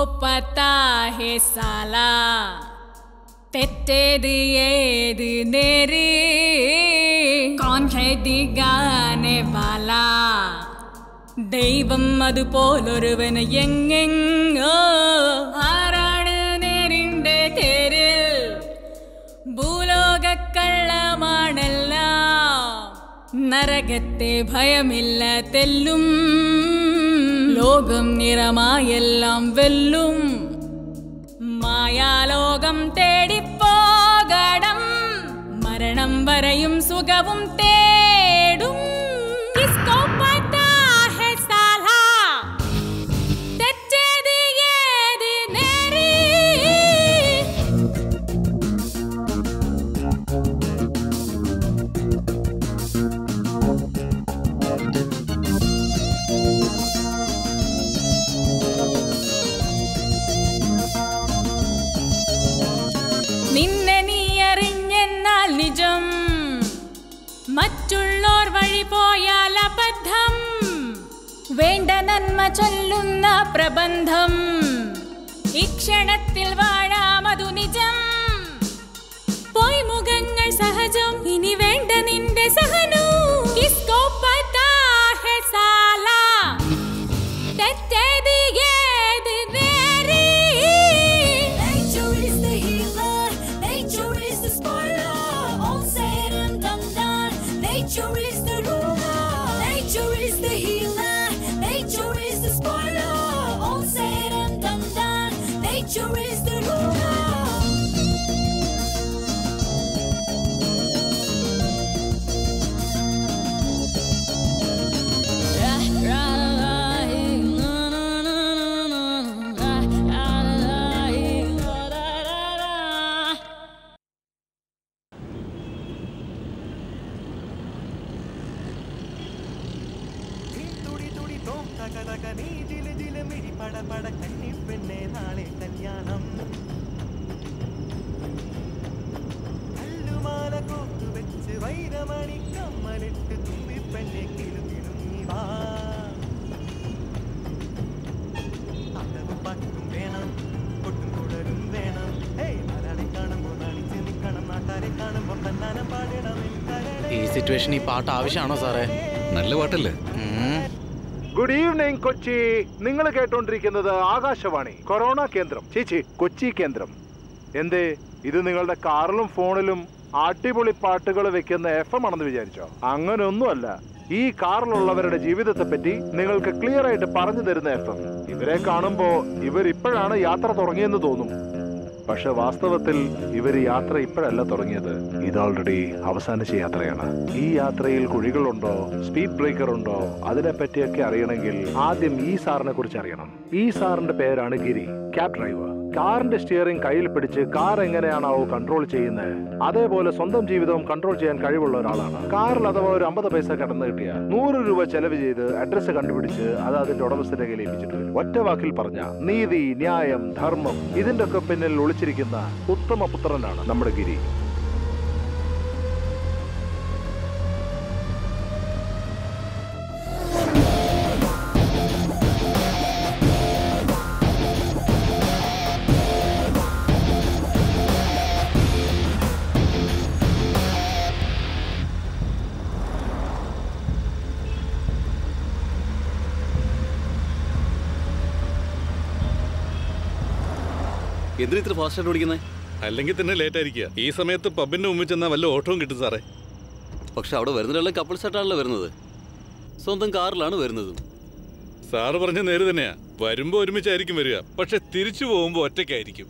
പത്താ ഹേ സാല തെറ്റേത് ഏത് നേര് കോൺ ഹേ ദിഗാനെ വാല ദൈവം അതുപോലൊരുവന് എങ്ങെങ്ങോ ആരാണ് നേരിന്റെ തേരിൽ ഭൂലോക കള്ളമാണെല്ലാം നരകത്തെ ഭയമില്ല തെല്ലും ലോകം നിറമായെല്ലാം വെല്ലും മായാലോകം തേടിപ്പോകണം മരണം വരെയും സുഖവും തേടും കിസ്കോ പത്താ ഹെ സാലാ തെറ്റേത് ഏത് നേര് നിന്നെ നീ അറിഞ്ഞെന്നാൽ നിജം മറ്റുള്ളോർ വഴി പോയാൽ അബദ്ധം വേണ്ട നന്മ ചൊല്ലുന്ന പ്രബന്ധം ഇക്ഷണത്തിൽ വാഴാമതു നിജം പോയി മുഖങ്ങൾ സഹജം ഇനി വേണ്ട നിന്റെ സഹനു കിസ്കോ പത്താ ഹെ സാലാ തെറ്റേത് ഏത് നേര് Nature is the healer, nature is the spoiler. All said and done, done. Nature is the ruler, nature is the healer, nature is the spoiler. All said and done, done. Nature is the ruler. നീ തുടി തുടി തോം തക തക നീ ജില ജില മിഴി പട പട കന്നി പെണ്ണെ നാളെ കല്യാണം കല്ലുമാല കോർത്തു വെച്ച് വൈരമണി കമ്മലിട്ട് തുമ്പി പെണ്ണെ കിലുകിലുങ്ങി വാ അടവും പട്ടും വേണം പൊട്ടും കുടലും വേണം ഹേയ് ആരാളെ കാണുമ്പോൾ നാണിച്ച് നിൽക്കണം നാട്ടാരെ കാണുമ്പോൾ തന്നാനം പാടണം ഈ സിറ്റുവേഷൻ ഈ പാട്ട് ആവശ്യമാണോ സാറേ നല്ല പാട്ടല്ലേ ഉം. ഗുഡ് ഈവനിങ് കൊച്ചി നിങ്ങൾ കേട്ടോണ്ടിരിക്കുന്നത് ആകാശവാണി കൊറോണ കേന്ദ്രം ചേച്ചി കൊച്ചി കേന്ദ്രം എന്തേ ഇത് നിങ്ങളുടെ കാറിലും ഫോണിലും അടിപൊളി പാട്ടുകൾ വെക്കുന്ന എഫ് എം ആണെന്ന് വിചാരിച്ചോ അങ്ങനെയൊന്നുമല്ല ഈ കാറിലുള്ളവരുടെ ജീവിതത്തെ പറ്റി നിങ്ങൾക്ക് ക്ലിയർ ആയിട്ട് പറഞ്ഞു തരുന്ന എഫ് എം ഇവരെ കാണുമ്പോ ഇവർ ഇപ്പോഴാണ് യാത്ര തുടങ്ങിയെന്ന് തോന്നും പക്ഷെ വാസ്തവത്തിൽ ഇവർ യാത്ര ഇപ്പോഴല്ല തുടങ്ങിയത് ഇത് ഓൾറെഡി അവസാനിച്ച യാത്രയാണ് ഈ യാത്രയിൽ കുഴികളുണ്ടോ സ്പീഡ് ബ്രേക്കർ ഉണ്ടോ അതിനെ പറ്റിയൊക്കെ അറിയണമെങ്കിൽ ആദ്യം ഈ സാറിനെ കുറിച്ച് അറിയണം ഈ സാറിന്റെ പേരാണ് ഗിരി ക്യാബ് ഡ്രൈവർ കാറിന്റെ സ്റ്റിയറിംഗ് കയ്യിൽ പിടിച്ച് കാർ എങ്ങനെയാണാവോ കൺട്രോൾ ചെയ്യുന്നത് അതേപോലെ സ്വന്തം ജീവിതവും കൺട്രോൾ ചെയ്യാൻ കഴിവുള്ള ഒരാളാണ് കാറിൽ അഥവാ ഒരു അമ്പത് പൈസ കടന്നു കിട്ടിയ നൂറ് രൂപ ചെലവ് ചെയ്ത് അഡ്രസ്സ് കണ്ടുപിടിച്ച് അത് അതിന്റെ ഉടമസ്ഥന്റെ കയ്യിൽ ഏൽപ്പിച്ചിട്ട് വരും ഒറ്റ വാക്കിൽ പറഞ്ഞ നീതി ന്യായം ധർമ്മം ഇതിന്റെ ഒക്കെ പിന്നിൽ ഒളിച്ചിരിക്കുന്ന ഉത്തമ പുത്രനാണ് നമ്മുടെ ഗിരി എന്തിനാ ഇത്ര ഫാസ്റ്റായിട്ട് ഓടിക്കുന്നത് അല്ലെങ്കിൽ തന്നെ ലേറ്റ് ആയിരിക്കുക ഈ സമയത്ത് പബ്ബിന്റെ മുമ്പിൽ ചെന്നാൽ വല്ല ഓട്ടവും കിട്ടും സാറേ പക്ഷെ അവിടെ വരുന്നതെല്ലാം കപ്പിൾസ് ആയിട്ടാണല്ലോ വരുന്നത് സ്വന്തം കാറിലാണ് വരുന്നതും സാറ് പറഞ്ഞ നേര് തന്നെയാ വരുമ്പോ ഒരുമിച്ചായിരിക്കും വരിക പക്ഷെ തിരിച്ചു പോകുമ്പോ ഒറ്റയ്ക്കായിരിക്കും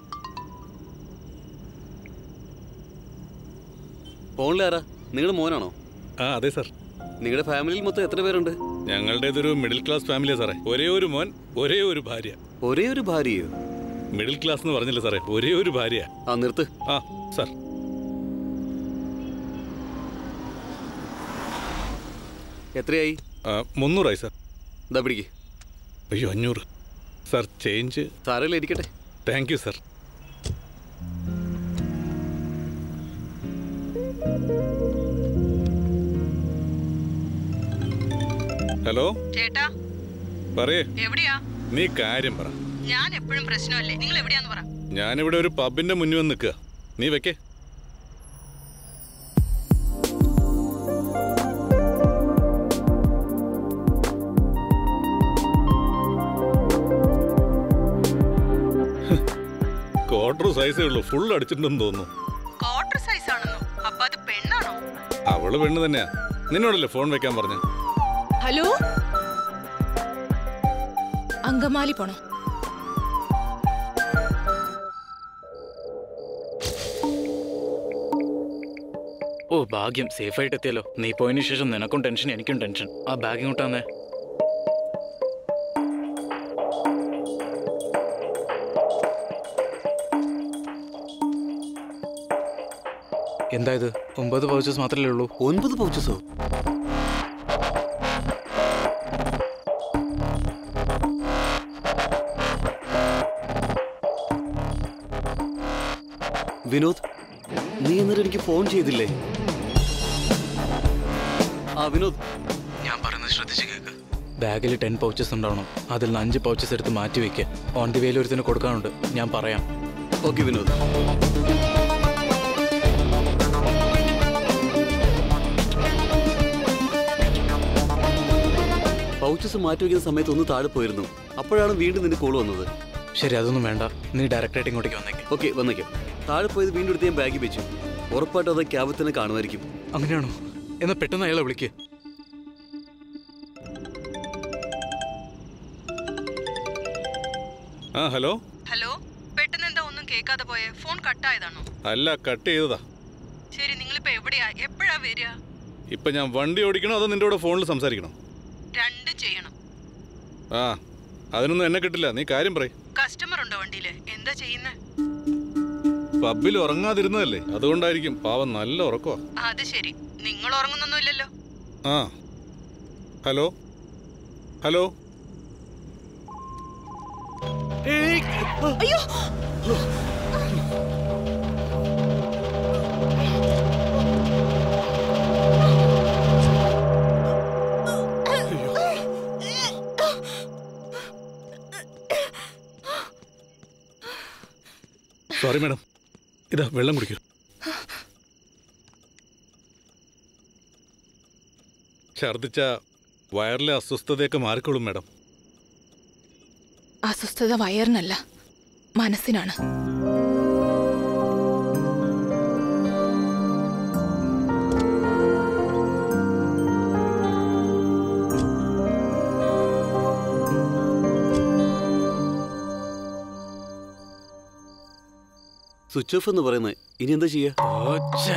ഫോണിലാരാ നിങ്ങളുടെ മോനാണോ ആ അതെ സാർ നിങ്ങളുടെ ഫാമിലിയിൽ മൊത്തം എത്ര പേരുണ്ട് ഞങ്ങളുടേതൊരു മിഡിൽ ക്ലാസ് ഫാമിലിയാ സാറേ ഒരേ ഒരു മോൻ ഒരേ ഒരു ഭാര്യ ഒരേ ഒരു ഭാര്യയോ മിഡിൽ ക്ലാസ് എന്ന് പറഞ്ഞില്ല സാറേ ഒരേ ഒരു ഭാര്യ ആ നിർത്ത് ആ സാർ എത്രയായി ആ, മുന്നൂറായി സാർ ഇതാ പിടിക്ക് അയ്യോ അഞ്ഞൂറ് സാർ ചേഞ്ച് സാരമില്ല ഇരിക്കട്ടെ താങ്ക് യു സാർ ഹലോ ചേട്ടാ പറയേ എവിടെയാ നീ കാര്യം പറ ഞാൻ എപ്പോഴും പ്രശ്നമല്ലേ നിങ്ങൾ എവിടെയാന്ന് പറ ഞാനിവിടെ ഒരു പബിന്റെ മുന്നിൽ വന്ന് നിൽക്കുക നീ വെക്കേ ക്വാർട്ടർ സൈസേ ഉള്ളൂ ഫുൾ അടിച്ചിട്ടുണ്ടെന്ന് തോന്നുന്നു ക്വാർട്ടർ സൈസ് ആണെന്നോ അപ്പൊ അത് പെണ്ണാണോ അവള് പെണ്ണ് തന്നെയാ നിന്നോടല്ലേ ഫോൺ വെക്കാൻ പറഞ്ഞു ഹലോ അങ്കമാലി പോണോ ഓ ഭാഗ്യം സേഫ് ആയിട്ട് എത്തിയല്ലോ നീ പോയതിനു ശേഷം നിനക്കും ടെൻഷൻ എനിക്കും ടെൻഷൻ ആ ബാഗ് ഇങ്ങോട്ട് തന്നെ എന്താ ഇത് ഒമ്പത് പൗച്ചസ് മാത്രമേ ഉള്ളൂ ഒൻപത് പൗച്ചസോ വിനോദ് നീ എന്നിട്ട് എനിക്ക് ഫോൺ ചെയ്തില്ലേ ആ വിനോദ് ഞാൻ പറയുന്നത് ശ്രദ്ധിച്ച് കേൾക്ക് ബാഗിൽ ടെൻ പൗച്ചസ് ഉണ്ടാവണം അതിൽ നിന്ന് അഞ്ച് പൗച്ചസ് എടുത്ത് മാറ്റി വെക്കുക ഓൺ ദി വേയിൽ ഒരുത്തിന് കൊടുക്കാനുണ്ട് ഞാൻ പറയാം ഓക്കെ വിനോദ് പൗച്ചസ് മാറ്റി വയ്ക്കുന്ന സമയത്ത് ഒന്ന് താഴെ പോയിരുന്നു അപ്പോഴാണ് വീണ്ടും നിന്റെ കോൾ വന്നത് ശരി അതൊന്നും വേണ്ട നീ ഡയറക്റ്റായിട്ട് ഇങ്ങോട്ടേക്ക് വന്നേക്ക് ഓക്കെ വന്നേക്കാം താഴെ പോയത് വീണ്ടും എടുത്ത് ഞാൻ ബാഗിൽ വെച്ചു ഉറപ്പായിട്ടും അത് ക്യാബിൽ തന്നെ കാണുമായിരിക്കും അങ്ങനെയാണോ എന്നാ പെട്ടെന്ന് അയാളെ വിളിക്ക് ആ ഹലോ ഹലോ പെട്ടെന്ന് എന്താ ഒന്നും കേൾക്കാതെ പോയെ ഫോൺ കട്ടായതാണോ അല്ല കട്ട് ചെയ്തതാ ശരി നിങ്ങളിപ്പോ എവിടെയാ എപ്പോഴാ വരിക ഇപ്പൊ ഞാൻ വണ്ടി ഓടിക്കണോ അതോ നിന്റെ കൂടെ ഫോണിൽ സംസാരിക്കണം രണ്ടും ചെയ്യണം ആ അതിനൊന്നും എന്നെ കിട്ടില്ല നീ കാര്യം പറയ് കസ്റ്റമർ ഉണ്ടോ വണ്ടിയില് എന്താ ചെയ്യുന്നേ പബ്ബിൽ ഉറങ്ങാതിരുന്നതല്ലേ അതുകൊണ്ടായിരിക്കും പാവം നല്ല ഉറക്കമാ അത് ശരി നിങ്ങൾ ഉറങ്ങുന്നൊന്നുമില്ലല്ലോ ആ ഹലോ ഹലോ സോറി മാഡം ഇതാ വെള്ളം കുടിക്കൂ ഛർദിച്ച വയറിലെ അസ്വസ്ഥതയൊക്കെ മാറിക്കോളും മാഡം അസ്വസ്ഥത വയറിനല്ല മനസ്സിനാണ് സ്വിച്ച് ഓഫ് എന്ന് പറയുന്നത് ഇനി എന്താ ചെയ്യാ ഓച്ച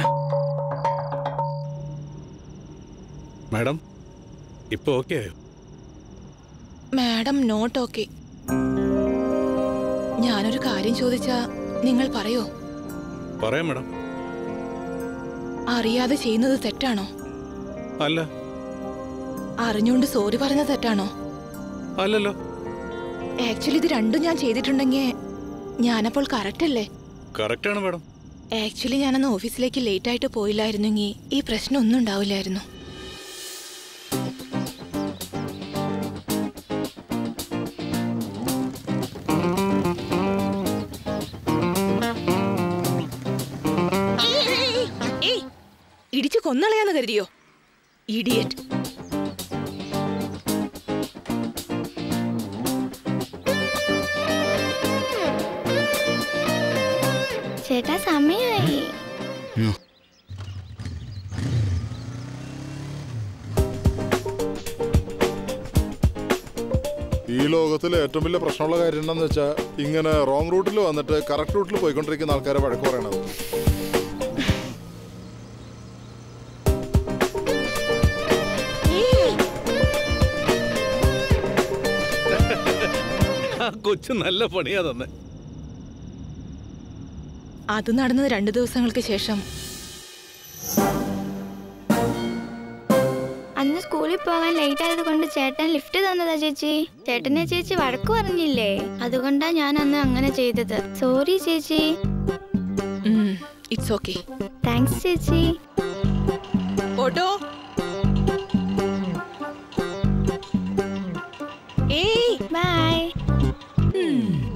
മാഡം ഇപ്പൊ ഓക്കെ ആയോ മാഡം നോട്ട് ഓക്കെ ഞാനൊരു കാര്യം ചോദിച്ചാ നിങ്ങൾ പറയോ പറയാം മാഡം അറിയാതെ ചെയ്യുന്നത് തെറ്റാണോ അല്ല അറിഞ്ഞുകൊണ്ട് സോറി പറയുന്നത് തെറ്റാണോ അല്ലല്ലോ ആക്ച്വലി ഇത് രണ്ടും ഞാൻ ചെയ്തിട്ടുണ്ടെങ്കിൽ ഞാനപ്പോൾ കറക്റ്റ് അല്ലേ കറക്റ്റാണ് മാഡം ആക്ച്വലി ഞാനന്ന് ഓഫീസിലേക്ക് ലേറ്റ് ആയിട്ട് പോയില്ലായിരുന്നെങ്കിൽ ഈ പ്രശ്നം ഒന്നും ഉണ്ടാവില്ലായിരുന്നു ഏയ്, ഇടിച്ചു കൊന്നളയാന്ന് കരുതിയോ ഇഡിയറ്റ് ചേട്ടാ സമയമായി ഈ ലോകത്തിലെ ഏറ്റവും വലിയ പ്രശ്നമുള്ള കാര്യം എന്താണെന്ന് വെച്ചാൽ ഇങ്ങനെ റോങ് റൂട്ടിൽ വന്നിട്ട് കറക്റ്റ് റൂട്ടിൽ പോയിക്കൊണ്ടിരിക്കുന്ന ആൾക്കാരെ വഴക്ക് പറയണത് ആ കൊച്ചു നല്ല പണിയാ തന്നെ അത് നടന്നത് രണ്ടു ദിവസങ്ങൾക്ക് ശേഷം അന്ന് സ്കൂളിൽ പോകാൻ ലേറ്റ് ആയത് കൊണ്ട് ചേട്ടൻ ലിഫ്റ്റ് തന്നതാ ചേച്ചി ചേട്ടനെ ചേച്ചി വഴക്ക് പറഞ്ഞില്ലേ അതുകൊണ്ടാ ഞാൻ അന്ന് അങ്ങനെ ചെയ്തത് സോറി ചേച്ചി ഇറ്റ്സ് ഓക്കെ താങ്ക്സ് ചേച്ചി ഓട്ടോ ഏയ് bye hmm.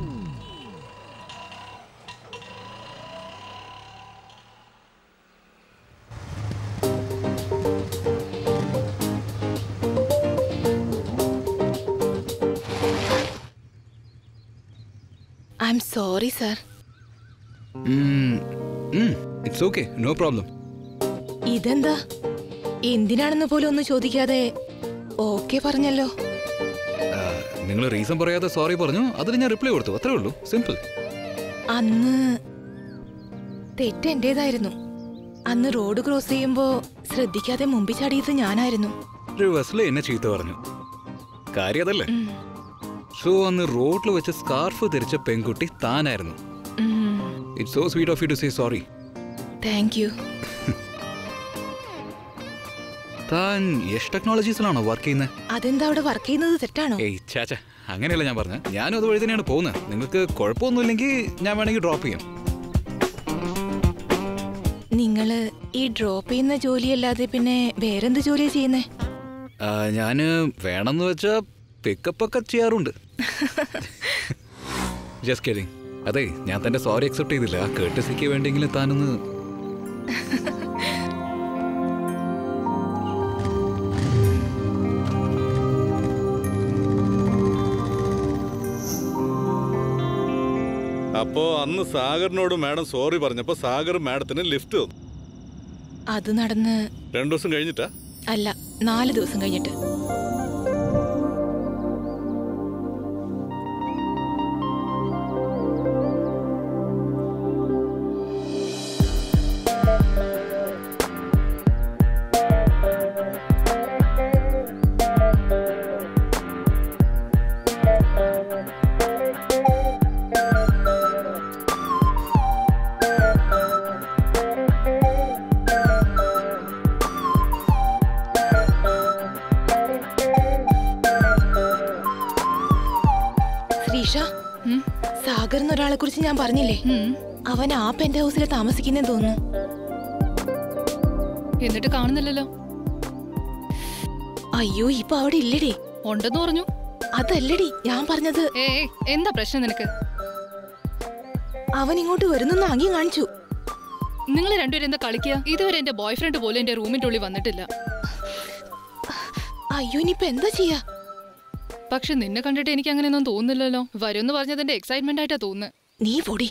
I'm sorry sir it's okay no problem ഇതെന്താ എന്തിനാണെന്ന് പോലും ഒന്ന് ചോദിക്കാതെ ഓക്കെ പറഞ്ഞല്ലോ നിങ്ങൾ റീസൺ പറയാതെ സോറി പറഞ്ഞു അതിന് ഞാൻ റിപ്ലൈ കൊടുത്തു അത്രേ ഉള്ളൂ സിമ്പിൾ അന്ന് തെറ്റ് എന്റേതായിരുന്നു അന്ന് റോഡ് ക്രോസ് ചെയ്യുമ്പോ ശ്രദ്ധിക്കാതെ മുമ്പിൽ ചാടിയത് ഞാനായിരുന്നു റിവേഴ്സിൽ എന്നെ ചീത്ത പറഞ്ഞു കാര്യം അതല്ലേ സോ അന്ന് റോഡിൽ വെച്ച് സ്കാർഫ് ധരിച്ച പെൺകുട്ടി താനായിരുന്നു it's so sweet of you to say sorry thank you താൻ യഷ് ടെക്നോളജീസിലാണോ വർക്ക് ചെയ്യുന്നത് അതെന്താ അവിടെ വർക്ക് ചെയ്യുന്നത് തെറ്റാണോ ഏയ് ചാച്ച അങ്ങനെയല്ല ഞാൻ പറഞ്ഞത് ഞാനും അതുവഴി തന്നെയാണ് പോകുന്നത് നിങ്ങൾക്ക് കുഴപ്പമൊന്നുമില്ലെങ്കിൽ ഞാൻ വേണമെങ്കിൽ ഡ്രോപ്പ് ചെയ്യാം നിങ്ങള് ഈ ഡ്രോപ്പ് ചെയ്യുന്ന ജോലിയല്ലാതെ പിന്നെ വേറെന്ത് ജോലിയാ ചെയ്യുന്നേ ഞാൻ വേണമെന്ന് വെച്ചാൽ പിക്കപ്പ് ഒക്കെ ചെയ്യാറുണ്ട് ജസ്റ്റ് കേറിങ് അതെ ഞാൻ തന്റെ സോറി അക്സെപ്റ്റ് ചെയ്തില്ല ആ കേട്ടസിക്ക് വേണ്ടെങ്കിലും താനൊന്ന് അപ്പോ അന്ന് സാഗറിനോട് മാഡം സോറി പറഞ്ഞപ്പോ സാഗർ മാഡത്തിന് ലിഫ്റ്റ് തന്നു അത് നടന്ന് രണ്ടു ദിവസം കഴിഞ്ഞിട്ടാ അല്ല നാല് ദിവസം കഴിഞ്ഞിട്ട് ശ്രീഷ സാഗർ എന്നൊരാളെ കുറിച്ച് ഞാൻ പറഞ്ഞില്ലേ അവൻ ആ പെന്റ് ഹൗസിൽ താമസിക്കുന്നേ തോന്നുന്നു എന്നിട്ട് കാണുന്നില്ലല്ലോ അയ്യോ ഇപ്പൊ അവിടെ ഇല്ലടി ഉണ്ടെന്ന് പറഞ്ഞു അതല്ലടി ഞാൻ പറഞ്ഞത് ഏ എന്താ പ്രശ്നം നിനക്ക് അവൻ ഇങ്ങോട്ട് വരുന്നെന്ന് ആംഗ്യം കാണിച്ചു നിങ്ങൾ രണ്ടുപേരും എന്താ കളിക്കുക ഇതുവരെ എന്റെ ബോയ് ഫ്രണ്ട് പോലും എന്റെ റൂമിന്റെ ഉള്ളിൽ വന്നിട്ടില്ല അയ്യോ ഇനിയിപ്പൊ എന്താ ചെയ്യാ പക്ഷെ നിന്നെ കണ്ടിട്ട് എനിക്ക് അങ്ങനെയൊന്നും തോന്നുന്നില്ലല്ലോ വരുമെന്ന് പറഞ്ഞതിന്റെ എക്സൈറ്റ്മെന്റ് ആയിട്ടാ തോന്നുന്നത് നീ പൊടി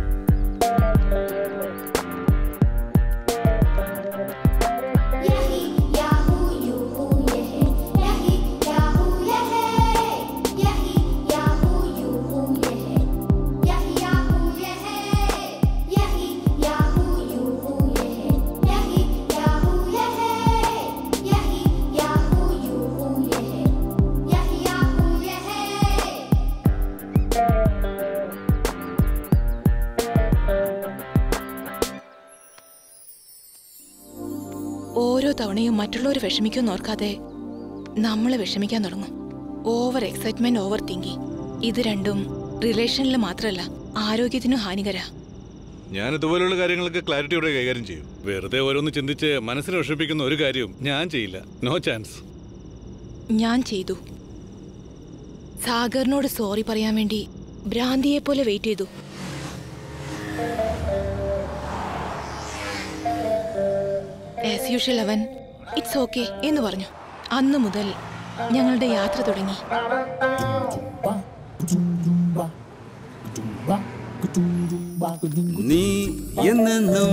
ഓരോ തവണയും മറ്റുള്ളവർ വിഷമിക്കുമെന്ന് ഓർക്കാതെ നമ്മൾ വിഷമിക്കാൻ തുടങ്ങും ഓവർ എക്സൈറ്റ്മെന്റ് ഓവർ തിങ്കിങ് ഇത് രണ്ടും റിലേഷനിൽ മാത്രമല്ല ആരോഗ്യത്തിനും ഹാനികര ഞാൻ ഇതുപോലുള്ള കാര്യങ്ങളൊക്കെ ക്ലാരിറ്റിയോടെ കൈകാര്യം ചെയ്യും വെറുതെ ഓരോന്ന് ചിന്തിച്ച് മനസ്സിനെ വിഷമിപ്പിക്കുന്ന ഒരു കാര്യവും ഞാൻ ചെയ്യില്ല നോ ചാൻസ് ഞാൻ ചെയ്തു സാഗറിനോട് സോറി പറയാൻ വേണ്ടി ഭ്രാന്തിയെ പോലെ വെയിറ്റ് ചെയ്തു ആസ് യൂഷ്വൽ അവൻ ഇറ്റ്സ് ഓക്കെ എന്ന് പറഞ്ഞു അന്നു മുതൽ ഞങ്ങളുടെ യാത്ര തുടങ്ങി നീ എന്നെന്നും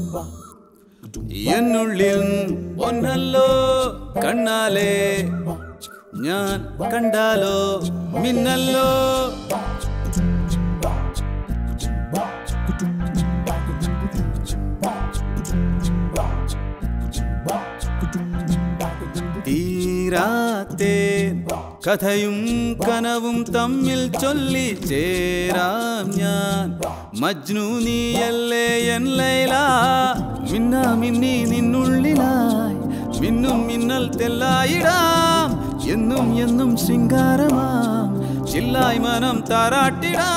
എന്നുള്ളിൽ ഒന്നല്ലോ കണ്ണാലേ ഞാൻ കണ്ടാലോ മിന്നല്ലോ തീരാത്തേ കഥയും കനവും തമ്മിൽ ചൊല്ലി ചേരാം ഞാൻ മജ്നു നീയല്ലേ എൻ ലൈല മിന്നാ മിന്നി നിന്നുള്ളിലായി മിന്നും മിന്നൽ തെല്ലായിടാം എന്നും എന്നും ശൃംഗാരമാം ചില്ലായി മനം താരാട്ടിടാം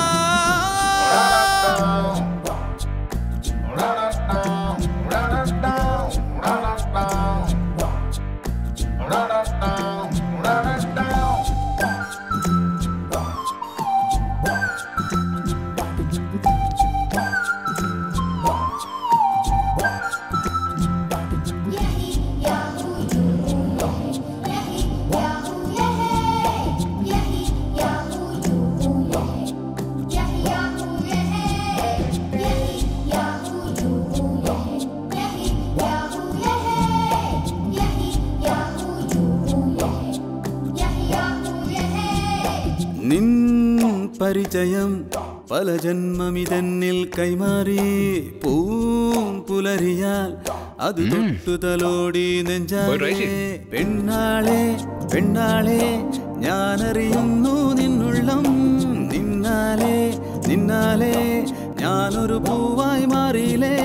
പരിചയം പല ജന്മമിതെന്നിൽ കൈമാറി പൂം പുലരിയാൽ അത് തൊട്ടു തലോടി നെഞ്ചാലെ പെണ്ണാളെ പെണ്ണാളെ ഞാനറിയുന്നു നിന്നുള്ളം നിന്നാലെ നിന്നാലെ ഞാനൊരു പൂവായി മാറിയില്ലേ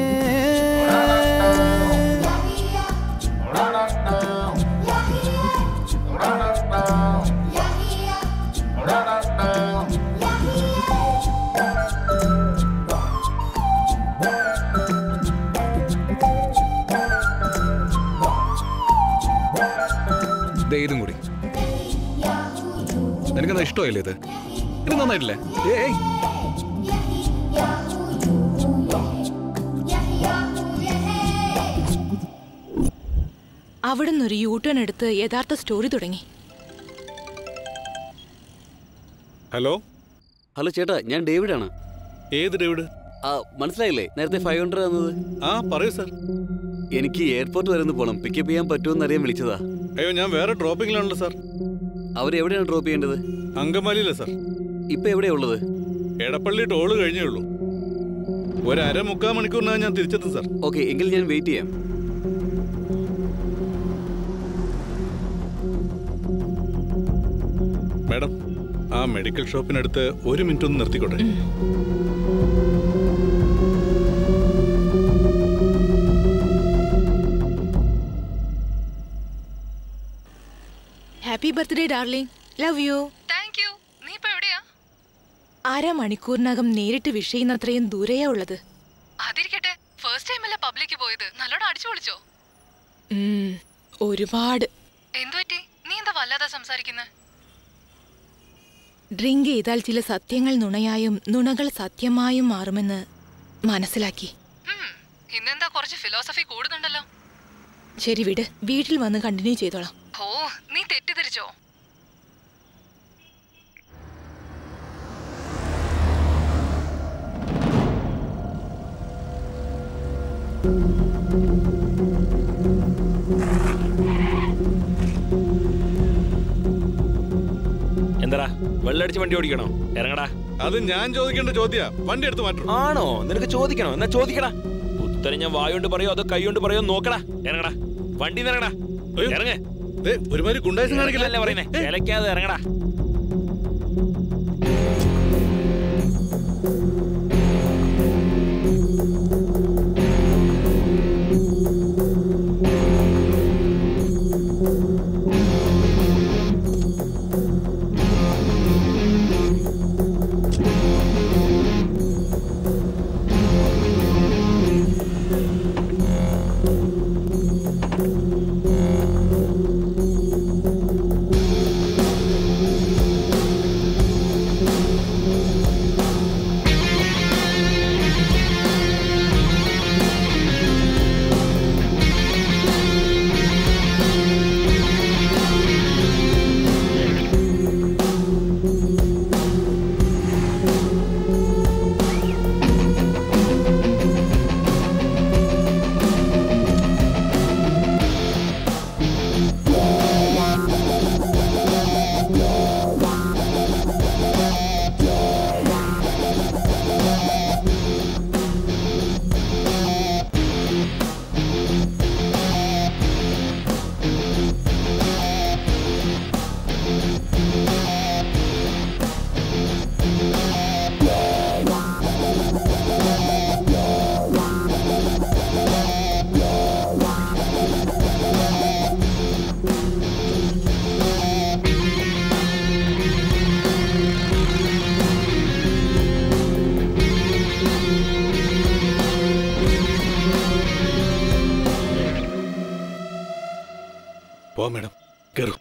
ദേ ഇതും കൂടി നിനക്കെന്താ ഇഷ്ടമായില്ലേ ഇത് ഇത് നന്നായിട്ടില്ലേ ഏയ് അവിടുന്ന് ഒരു യൂട്ടേൺ എടുത്ത് യഥാർത്ഥ സ്റ്റോറി തുടങ്ങി ഹലോ ഹലോ ചേട്ടാ ഞാൻ ഡേവിഡ് ആണ് ഏത് ഡേവിഡ് ആ മനസ്സിലായില്ലേ നേരത്തെ ഫൈവ് ഹൺഡ്രഡ് തന്നത് ആ പറയൂ സാർ എനിക്ക് എയർപോർട്ട് വരെ ഒന്ന് പോകണം പിക്കപ്പ് ചെയ്യാൻ പറ്റുമെന്ന് അറിയാൻ വിളിച്ചതാ അയ്യോ ഞാൻ വേറെ ഡ്രോപ്പിംഗിലാണല്ലോ സാർ അവർ എവിടെയാണ് ഡ്രോപ്പ് ചെയ്യേണ്ടത് അങ്കമാലിയിലെ സാർ ഇപ്പൊ എവിടെയാ ഉള്ളത് എടപ്പള്ളി ടോള് കഴിഞ്ഞേ ഉള്ളൂ ഒരു അര മുക്കാൽ മണിക്കൂറിനകം ഞാൻ തിരിച്ചെത്തും സാർ ഓക്കെ എങ്കിൽ ഞാൻ വെയിറ്റ് ചെയ്യാം മാഡം ആ മെഡിക്കൽ ഷോപ്പിനടുത്ത് ഒരു മിനിറ്റ് ഒന്ന് നിർത്തിക്കോട്ടെ happy birthday darling love you thank you നീ ഇപ്പൊ എവിടെയാ അരമണിക്കൂറിനകം നേരിട്ട് വിഷ് ചെയ്യുന്നത്രയും ദൂരെയാ ഉള്ളത് അതിരിക്കട്ടെ ഫസ്റ്റ് ടൈം അല്ല പബ്ലിക്ക് പോയത് നല്ലോണം അടിച്ചു പൊളിച്ചോ ഉം, ഒരുപാട് എന്തു പറ്റി നീ എന്താ വല്ലാതെ സംസാരിക്കുന്നത് ഡ്രിങ്ക് ചെയ്താൽ ചില സത്യങ്ങൾ നുണയായും നുണകൾ സത്യമായും മാറുമെന്ന് മനസ്സിലാക്കി ഇന്നെന്താ കുറച്ച് ഫിലോസഫി കൂടുന്നുണ്ടല്ലോ ശരി വിട് വീട്ടിൽ വന്ന് കണ്ടിന്യൂ ചെയ്തോളാം ഓ നീ തെറ്റിദ്ധരിച്ചോ എന്താടാ വെള്ളടിച്ച് വണ്ടി ഓടിക്കണോ ഇറങ്ങടാ അത് ഞാൻ ചോദിക്കേണ്ട ചോദ്യ വണ്ടി എടുത്ത് മാറ്റും ആണോ നിനക്ക് ചോദിക്കണോ എന്നാ ചോദിക്കടാ ഉത്തരം ഞാൻ വായുകൊണ്ട് പറയോ അതോ കൈ കൊണ്ട് പറയോ നോക്കടാ ഇറങ്ങടാ വണ്ടി ഇറങ്ങടാ ഇറങ്ങ ഒരുമാതിരി ഗുണ്ടായിസം കാണിക്കില്ല പറയുന്നേ ചിലക്കാതെ ഇറങ്ങടാ പോ മാഡം കയറൂ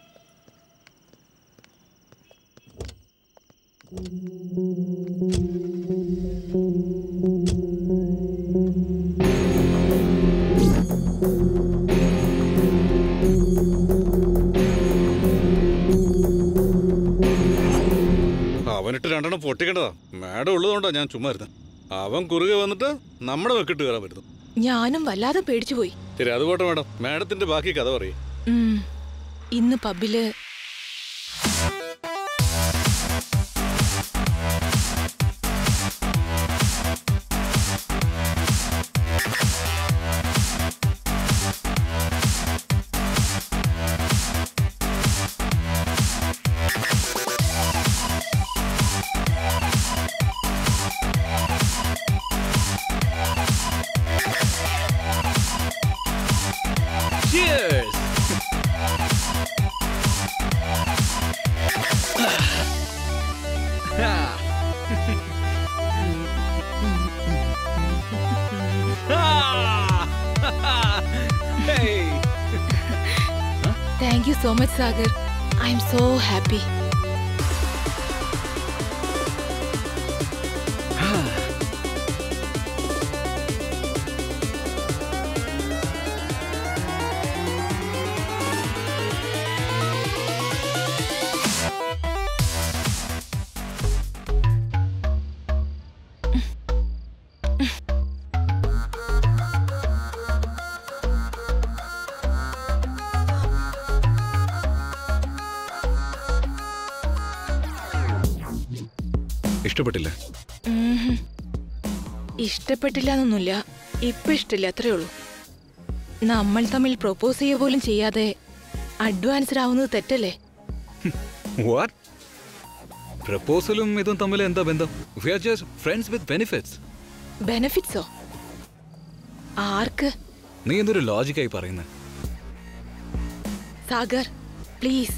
അവനിട്ട് രണ്ടെണ്ണം പൊട്ടിക്കേണ്ടതാ മാഡം ഉള്ളതുകൊണ്ടാ ഞാൻ ചുമ്മാ ഇരുന്നത് അവൻ കുറുകെ വന്നിട്ട് നമ്മുടെ വെക്കിട്ട് കയറാൻ വരുന്നു ഞാനും വല്ലാതെ പേടിച്ചു പോയി ശരി അത് പോട്ടെ മാഡം മാഡത്തിന്റെ ബാക്കി കഥ പറയും ഉം. ഇന്ന് പബ്ബില് thank you so much Sagar I'm so happy ഇഷ്ടപ്പെട്ടില്ല ഉം. ഇഷ്ടപ്പെട്ടില്ല എന്നൊന്നുമില്ല ഇപ്പൊ ഇഷ്ടമില്ല അത്രേ ഉള്ളൂ നമ്മൾ തമ്മിൽ പ്രൊപ്പോസ് ചെയ്യുക പോലും ചെയ്യാതെ അഡ്വാൻസ്ഡ് ആവുന്നത് തെറ്റല്ലേ വാട്ട് പ്രപ്പോസലും ഇതും തമ്മിൽ എന്താ ബന്ധം we are just friends with benefits ബെനഫിറ്റ്സോ ആർക്ക് നീ എന്തൊരു ലോജിക്കായി പറയുന്നത് സാഗർ പ്ലീസ്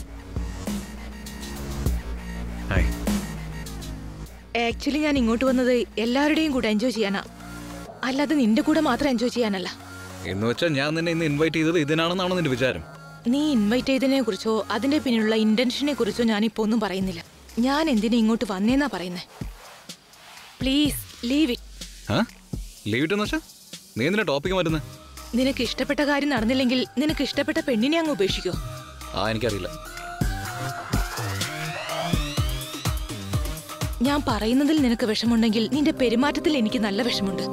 ഹായ് ആക്ച്വലി ഞാൻ ഇങ്ങോട്ട് വന്നത് എല്ലാവരുടെയും കൂടെ എൻജോയ് ചെയ്യാനാ അല്ലാതെ നിന്റെ കൂടെ മാത്രം എൻജോയ് ചെയ്യാനല്ല എന്ന് വെച്ചാൽ ഞാൻ നിന്നെ ഇന്ന് ഇൻവൈറ്റ് ചെയ്തത് ഇതിനാണെന്നാണോ നിന്റെ വിചാരം നീ ഇൻവൈറ്റ് ചെയ്തതിനെ കുറിച്ചോ അതിന്റെ പിന്നിലുള്ള ഇന്റൻഷനെ കുറിച്ചോ ഞാനിപ്പോ ഒന്നും പറയുന്നില്ല ഞാൻ എന്തിനാ ഇങ്ങോട്ട് വന്നേന്നാ പറയുന്നേ പ്ലീസ് ലീവ് ഇറ്റ് ആ ലീവ് ഇട്ടെന്ന് വെച്ചാ നീ എന്തിനാ ടോപ്പിക്ക് മാറ്റുന്നത് നിനക്ക് ഇഷ്ടപ്പെട്ട കാര്യം നടന്നില്ലെങ്കിൽ നിനക്ക് ഇഷ്ടപ്പെട്ട പെണ്ണിനെ അങ്ങ് ഉപേക്ഷിക്കോ ആ എനിക്കറിയില്ല ഞാൻ പറയുന്നതിൽ നിനക്ക് വിഷമുണ്ടെങ്കിൽ നിന്റെ പെരുമാറ്റത്തിൽ എനിക്ക് നല്ല വിഷമുണ്ട്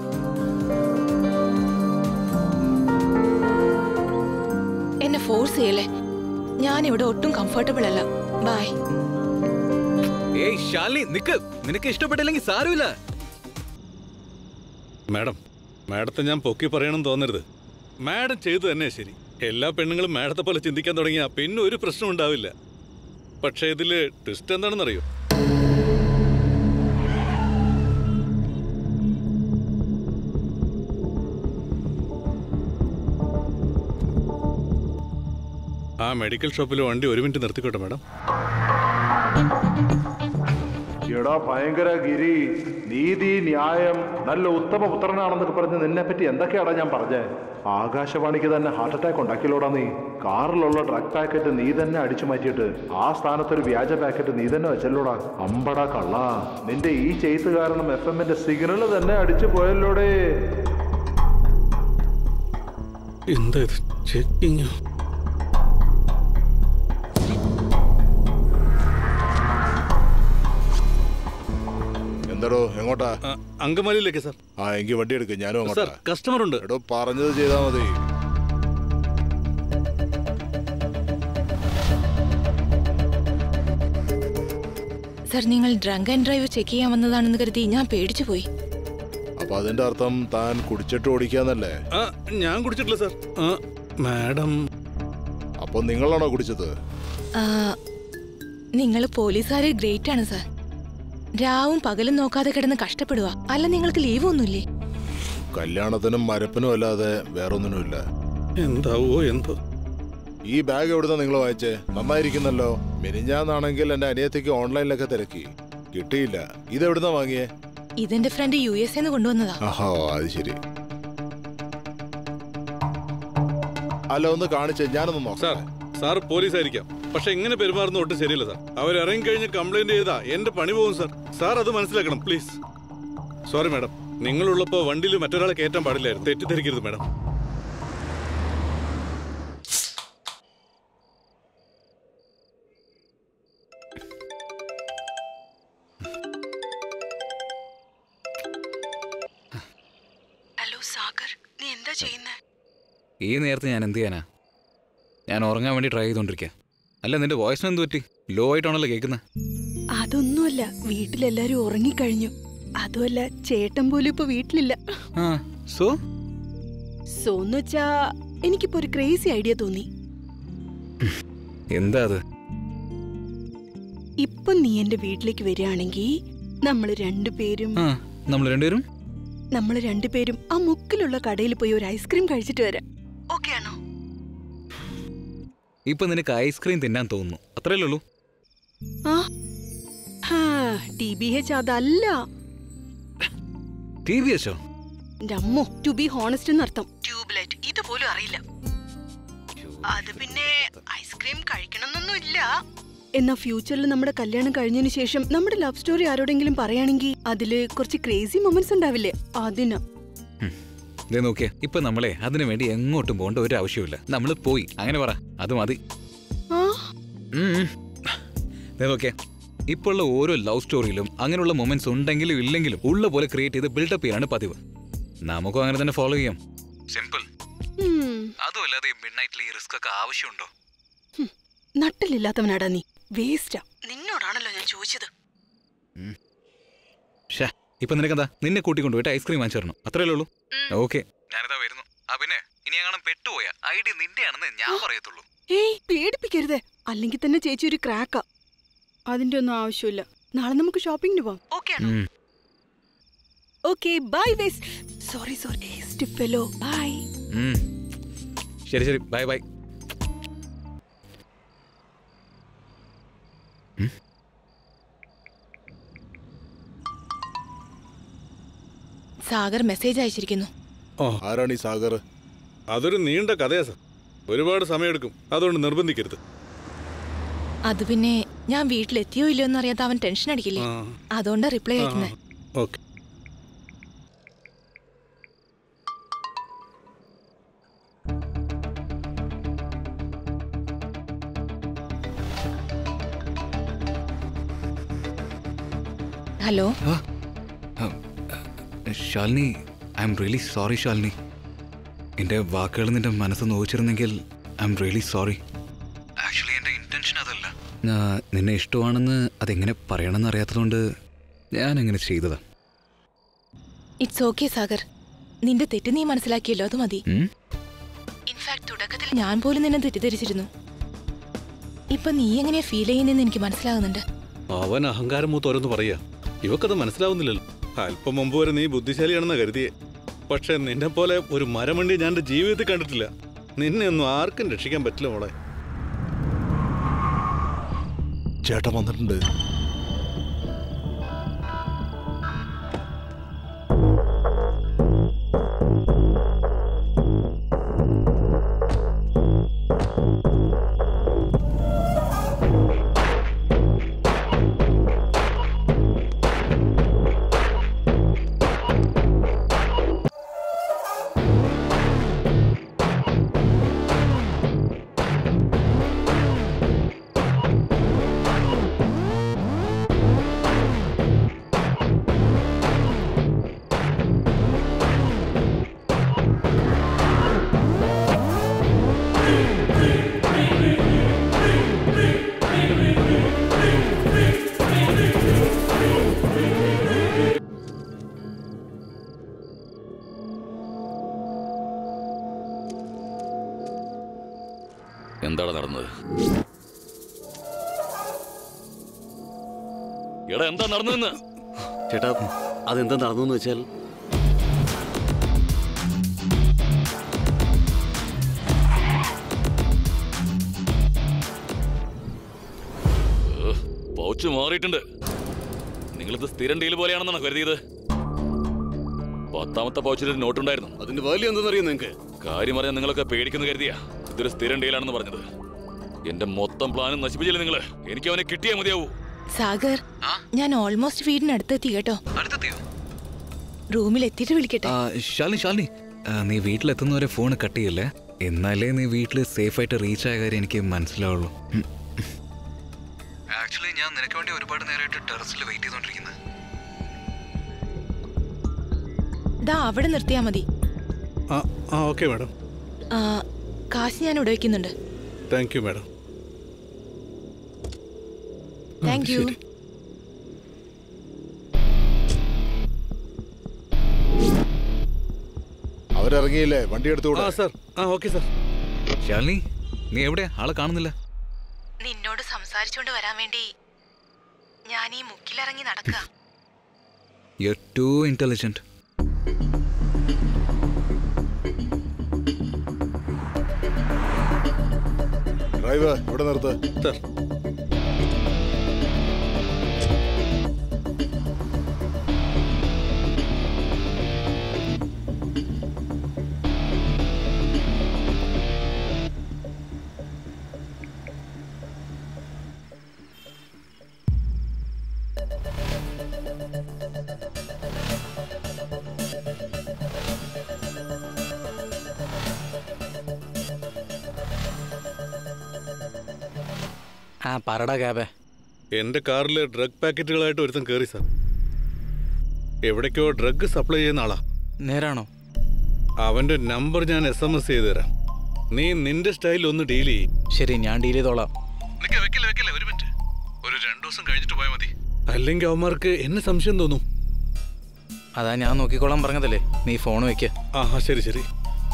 എന്നെ ഫോഴ്സ് ചെയ്യല്ലേ ഞാൻ ഇവിടെ ഒട്ടും കംഫർട്ടബിൾ അല്ല ബൈ ഏയ് ശാലിനി നിക്ക് നിനക്ക് ഇഷ്ടപ്പെട്ടില്ലെങ്കിൽ സാരമില്ല മാഡം മാഡത്തെ ഞാൻ പൊക്കി പറയണം തോന്നരുത് മാഡം ചെയ്തു തന്നെ ശരി എല്ലാ പെണ്ണുങ്ങളും മാഡത്തെ പോലെ ചിന്തിക്കാൻ തുടങ്ങിയ പിന്നെ ഒരു പ്രശ്നം ഉണ്ടാവില്ല പക്ഷേ ഇതില് ട്വിസ്റ്റ് എന്താണെന്നറിയോ ആ മെഡിക്കൽ ഷോപ്പിൽ വണ്ടി ഒരു മിനിറ്റ് നിർത്തിക്കോട്ടെ മാഡം എടാ ഭയങ്കര ഗിരി നീതി ന്യായം നല്ല ഉത്തമ പുത്രനാണെന്നൊക്കെ പറഞ്ഞ് നിന്നെ പറ്റി എന്തൊക്കെയാടാ ഞാൻ പറഞ്ഞേ ആകാശവാണിക്ക് തന്നെ ഹാർട്ട് അറ്റാക്ക് ഉണ്ടാക്കിയല്ലോടാ നീ കാറിലുള്ള ഡ്രഗ് പാക്കറ്റ് നീ തന്നെ അടിച്ചു മാറ്റിയിട്ട് ആ സ്ഥാനത്തൊരു വ്യാജ പാക്കറ്റ് നീ തന്നെ വെച്ചല്ലോടാ അമ്പടാ കള്ള നിന്റെ ഈ ചെയ്ത്ത് കാരണം എഫ് എമ്മിന്റെ സിഗ്നൽ തന്നെ അടിച്ചു പോയല്ലോടേ എന്താ ഇത് ചെക്കിങ് എന്തടോ എങ്ങോട്ടാ അങ്കമാലിയിലേക്ക് സാർ ആ എങ്കിൽ വണ്ടി എടുക്ക് ഞാനും സാർ കസ്റ്റമർ ഉണ്ട് എടോ പറഞ്ഞത് ചെയ്താൽ മതി സർ നിങ്ങൾ ഡ്രങ്ക് ആൻഡ് ഡ്രൈവ് ചെക്ക് ചെയ്യാൻ വന്നതാണെന്ന് കരുതി ഞാൻ പേടിച്ചു പോയി അപ്പൊ അതിന്റെ അർത്ഥം താൻ കുടിച്ചിട്ട് ഓടിക്കാന്നല്ലേ ആ ഞാൻ കുടിച്ചിട്ടില്ല സാർ ആ മാഡം അപ്പൊ നിങ്ങളാണോ കുടിച്ചത് നിങ്ങൾ പോലീസുകാര് ഗ്രേറ്റ് ആണ് സർ രാവും പകലും നോക്കാതെ കിടന്ന് കഷ്ടപ്പെടുക അല്ല നിങ്ങൾക്ക് ലീവ് ഒന്നുമില്ലേ കല്യാണത്തിനും മരപ്പിനും അല്ലാതെ വേറൊന്നിനുമില്ല എന്താവോ എന്തോ ഈ ബാഗ് എവിടുന്ന നിങ്ങൾ വായിച്ചേ നന്നായിരിക്കുന്നല്ലോ മിനിഞ്ഞാന്നാണെങ്കിൽ എന്റെ അനിയത്തിക്ക് ഓൺലൈനിലൊക്കെ തിരക്കി കിട്ടിയില്ല ഇത് എവിടുന്നാ വാങ്ങിയേ ഇതെന്റെ ഫ്രണ്ട് യു എസ് എന്ന് കൊണ്ടുവന്നതാ ആഹോ അത് ശരി അല്ല ഒന്ന് കാണിച്ചേ ഞാനൊന്ന് നോക്കാം സാർ സാർ പോലീസ് ആയിരിക്കാം പക്ഷെ ഇങ്ങനെ പെരുമാറുന്ന ഒട്ടും ശരിയല്ല സാർ അവർ ഇറങ്ങി കഴിഞ്ഞ് കംപ്ലൈന്റ് ചെയ്താ എന്റെ പണി പോകും സാർ സാർ അത് മനസ്സിലാക്കണം പ്ലീസ് സോറി മാഡം നിങ്ങളുള്ളപ്പോ വണ്ടിയിൽ മറ്റൊരാളെ കയറ്റാൻ പാടില്ലായിരുന്നു തെറ്റിദ്ധരിക്കരുത് മാഡം ഹലോ സാഗർ നീ എന്താ ചെയ്യുന്നേ ഈ നേരത്തെ ഞാൻ എന്ത് ചെയ്യാനാ ഞാൻ ഉറങ്ങാൻ വേണ്ടി ട്രൈ ചെയ്തോണ്ടിരിക്കുക അല്ല നിന്റെ വോയിസിന് എന്ത് പറ്റി ലോ ആയിട്ടാണല്ലോ കേൾക്കുന്നത് അതൊന്നുമല്ല വീട്ടിലെല്ലാരും ഉറങ്ങിക്കഴിഞ്ഞു അതുമല്ല ചേട്ടൻ പോലും ഇപ്പൊ വീട്ടിലില്ല ആ സോ സോന്ന് വെച്ചാ എനിക്കിപ്പോ ഒരു ക്രേസി ഐഡിയ തോന്നി എന്താ അത് ഇപ്പൊ നീ എന്റെ വീട്ടിലേക്ക് വരികയാണെങ്കിൽ നമ്മൾ രണ്ടുപേരും ആ നമ്മൾ രണ്ടുപേരും നമ്മൾ രണ്ടുപേരും ആ മുക്കിലുള്ള കടയിൽ പോയി ഒരു ഐസ്ക്രീം കഴിച്ചിട്ട് വരാം ഓക്കെ ആണോ ഇപ്പൊ നിനക്ക് ഐസ്ക്രീം തിന്നാൻ തോന്നുന്നു അത്രയല്ലേ ഉള്ളൂ ആ ടി ബി എച്ച് അതല്ല ടി വി എച്ചോ എന്റെ അമ്മോ ടു ബി ഹോണസ്റ്റ് എന്നർത്ഥം ട്യൂബ്ലൈറ്റ് ഇതുപോലും അറിയില്ല അത് പിന്നെ ഐസ്ക്രീം ഐസ്ക്രീം കഴിക്കണമെന്നൊന്നുമില്ല എന്നാ ഫ്യൂച്ചറിൽ നമ്മുടെ കല്യാണം കഴിഞ്ഞതിന് ശേഷം നമ്മുടെ ലവ് സ്റ്റോറി ആരോടെങ്കിലും പറയുകയാണെങ്കിൽ അതില് കുറച്ച് ക്രേസി മൊമെന്റ്സ് ഉണ്ടാവില്ലേ അതിനാ ദേ നോക്കിയേ ഇപ്പൊ നമ്മളെ അതിനു വേണ്ടി എങ്ങോട്ടും പോകേണ്ട ഒരു ആവശ്യമില്ല നമ്മൾ പോയി അങ്ങനെ പറ അത് മതി ആ ഉം, ഉം. ദേ നോക്കിയേ ഇപ്പോൾ ഉള്ള ഓരോ ലവ് സ്റ്റോറിയിലും അങ്ങനെയുള്ള മൊമെന്റ്സ് ഉണ്ടെങ്കിലും ഇല്ലെങ്കിലും ഉള്ള പോലെ ക്രിയേറ്റ് ചെയ്ത് ബിൽഡപ്പ് ചെയ്യാണ് പതിവ് നമുക്കും അങ്ങനെ തന്നെ ഫോളോ ചെയ്യാം സിമ്പിൾ ഉം. അതുമല്ലാതെ ഈ മിഡ് നൈറ്റിൽ ഈ റിസ്ക് ഒക്കെ ആവശ്യമുണ്ടോ നട്ടിലില്ലാത്തവനാടാ നീ വേസ്റ്റാ നിന്നോടാണല്ലോ ഞാൻ ചോദിച്ചത് ഷേ ഇപ്പൊ നിനക്കെന്താ നിന്നെ കൂട്ടിക്കൊണ്ടുപോയിട്ട് ഐസ്ക്രീം വാങ്ങിച്ചു തരണം അത്രയല്ലേ ഉള്ളൂ ഓക്കെ ഞാനിതാ വരുന്നു ആ പിന്നെ ഇനി അങ്ങനെ പെട്ടുപോയ ഐഡിയ നിന്റെയാണെന്ന് ഞാൻ പറയത്തുള്ളൂ ഏയ് പേടിപ്പിക്കരുതേ അല്ലെങ്കിൽ തന്നെ ചേച്ചി ഒരു ക്രാക്കാ അതിന്റെ ഒന്നും ആവശ്യമില്ല നാളെ നമുക്ക് ഷോപ്പിങ്ങിന് പോവാം ഓക്കെ ഉം. ഓക്കെ ബൈ വേസ് സോറി സോറി ഫെലോ ബൈ ഉം. ശരി ശരി ബൈ ബൈ സാഗർ മെസ്സേജ് അയച്ചിരിക്കുന്നു ആരാണ് ഈ സാഗർ അതൊരു നീണ്ട കഥയാ സർ ഒരുപാട് സമയമെടുക്കും അതുകൊണ്ട് നിർബന്ധിക്കരുത് അത് പിന്നെ ഞാൻ വീട്ടിലെത്തിയോ ഇല്ലയോ എന്നറിയാത്ത അവൻ ടെൻഷൻ അടിക്കില്ലേ അതുകൊണ്ടാ റിപ്ലൈ അയക്കുന്നത് okay hello Shalini I'm really sorry Shalini എൻ്റെ വാക്കുകൾ നിന്റെ മനസ്സ് നോവിച്ചിരുന്നെങ്കിൽ I'm really sorry actually എൻ്റെ ഇൻറ്റൻഷൻ അതല്ല നിന്നെ ഇഷ്ടമാണെന്ന് അതെങ്ങനെ പറയണമെന്ന് അറിയാത്തതുകൊണ്ട് ഞാൻ അങ്ങനെ ചെയ്തതാ ഇറ്റ്സ് ഓക്കെ സാഗർ നിന്റെ തെറ്റ് നീ മനസ്സിലാക്കിയല്ലോ അത് മതി ഉം? ഇൻഫാക്ട് തുടക്കത്തിൽ ഞാൻ പോലും നിന്നെ തെറ്റിദ്ധരിച്ചിരുന്നു ഇപ്പൊ നീ എങ്ങനെയാ ഫീൽ ചെയ്യുന്നതെന്ന് എനിക്ക് മനസ്സിലാകുന്നുണ്ട് അവൻ അഹങ്കാരം മൂത്തോരെന്ന് പറയാ ഇവക്കത് മനസ്സിലാവുന്നില്ലല്ലോ അല്പം മുമ്പ് വരെ നീ ബുദ്ധിശാലിയാണെന്ന് കരുതിയേ പക്ഷെ നിന്നെ പോലെ ഒരു മരമണ്ടി ഞാൻ എൻ്റെ ജീവിതത്തിൽ കണ്ടിട്ടില്ല നിന്നെ ഒന്നും ആർക്കും രക്ഷിക്കാൻ പറ്റില്ല മോളെ ചേട്ടൻ വന്നിട്ടുണ്ട് എന്താണ് നടന്നത് എടാ എന്താ നടന്നതെന്ന് ചേട്ടാ അതെന്താ നടന്നു വെച്ചാൽ പൗച്ച് മാറിയിട്ടുണ്ട് നിങ്ങളിത് സ്ഥിരം ഡീൽ പോലെയാണെന്നാണ് കരുതിയത് പത്താമത്തെ പൗച്ചിൽ ഒരു നോട്ടുണ്ടായിരുന്നു അതിന്റെ വാല്യൂ എന്തെന്നറിയോ നിങ്ങക്ക് കാര്യം അറിയാൻ നിങ്ങളൊക്കെ പേടിക്കുന്നു കരുതിയാ ഇതൊരു സ്ഥിരം ഡീലാണെന്ന് പറഞ്ഞത് എന്റെ മൊത്തം പ്ലാനും നശിപ്പിച്ചില്ല നിങ്ങള് എനിക്ക് അവനെ കിട്ടിയേ മതിയാവൂ സാഗർ ഞാൻ ഓൾമോസ്റ്റ് വീടിനടുത്തെത്തി കേട്ടോ റൂമിൽ എത്തിയിട്ട് വിളിക്കട്ടെ ആ, ശാലിനി ശാലിനി ആ, നീ വീട്ടിലെത്തുന്നവരെ ഫോൺ കട്ട് ചെയ്യല്ലേ എന്നാലേ നീ വീട്ടിൽ സേഫ് ആയിട്ട് റീച്ച് ആയ കാര്യം എനിക്ക് മനസ്സിലാവുള്ളൂ ആക്ച്വലി ഞാൻ നിനക്ക് വേണ്ടി ഒരുപാട് നേരമായിട്ട് ടെറസിൽ വെയിറ്റ് ചെയ്തോണ്ടിരിക്കുന്നത് ദാ അവിടെ നിർത്തിയാ മതി ആ ആ ഓക്കെ മാഡം ആ, കാശ് ഞാൻ ഇവിടെ വെക്കുന്നുണ്ട് thank you madam thank you അവരിറങ്ങിയില്ലേ വണ്ടി എടുത്തുകൂടാ ആ സാർ ആ ഓക്കെ സാർ ശാലിനി നീ എവിടെ ആളെ കാണുന്നില്ല നിന്നോട് സംസാരിച്ചോണ്ട് വരാൻ വേണ്ടി ഞാൻ ഈ മുക്കിലിറങ്ങി നടക്കുക യു ടു ഇന്റലിജന്റ് ഡ്രൈവർ ഇവിടെ നിർത്ത് സാർ ആ പറടാ ക്യാബേ എന്റെ കാറിൽ ഡ്രഗ് പാക്കറ്റുകളായിട്ട് ഒരുത്തൻ കയറി സാർ എവിടേക്കോ ഡ്രഗ് സപ്ലൈ ചെയ്യുന്ന ആളാ നേരാണോ അവന്റെ നമ്പർ ഞാൻ എസ് എം എസ് ചെയ്ത് തരാം നീ നിന്റെ സ്റ്റൈലിൽ ഒന്ന് ഡീൽ ചെയ്യും ശരി ഞാൻ ഡീൽ ചെയ്തോളാം വെക്കില്ല വെക്കില്ല ഒരു മിനിറ്റ് ഒരു രണ്ടു ദിവസം കഴിഞ്ഞിട്ട് പോയാൽ മതി അല്ലെങ്കിൽ അവന്മാർക്ക് എന്നെ സംശയം തോന്നും അതാ ഞാൻ നോക്കിക്കോളാൻ പറഞ്ഞതല്ലേ നീ ഫോൺ വെക്ക ആ ശരി ശരി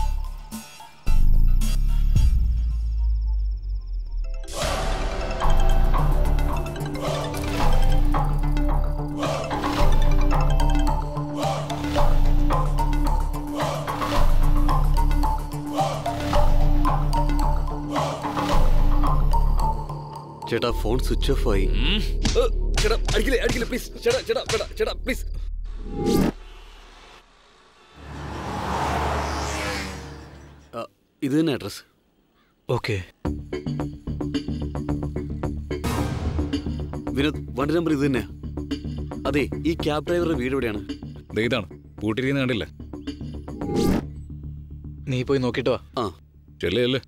ചേട്ടാ ഫോൺ സ്വിച്ച് ഓഫ് ആയി ഏ, ചേട്ടാ അടിക്കില്ലേ അടിക്കില്ലേ പ്ലീസ് ചേട്ടാ ചേട്ടാ ചേട്ടാ ചേട്ടാ പ്ലീസ് ഇത് തന്നെ അഡ്രസ് ഓക്കെ വിനോദ് വണ്ടി നമ്പർ ഇത് തന്നെയാ അതെ ഈ ക്യാബ് ഡ്രൈവറുടെ വീട് എവിടെയാണ് ദേ ഇതാണ് പൂട്ടിരിക്കുന്ന കണ്ടില്ല നീ പോയി നോക്കിട്ട് വാ ആ ചെല്ലേ ചെല്ലേ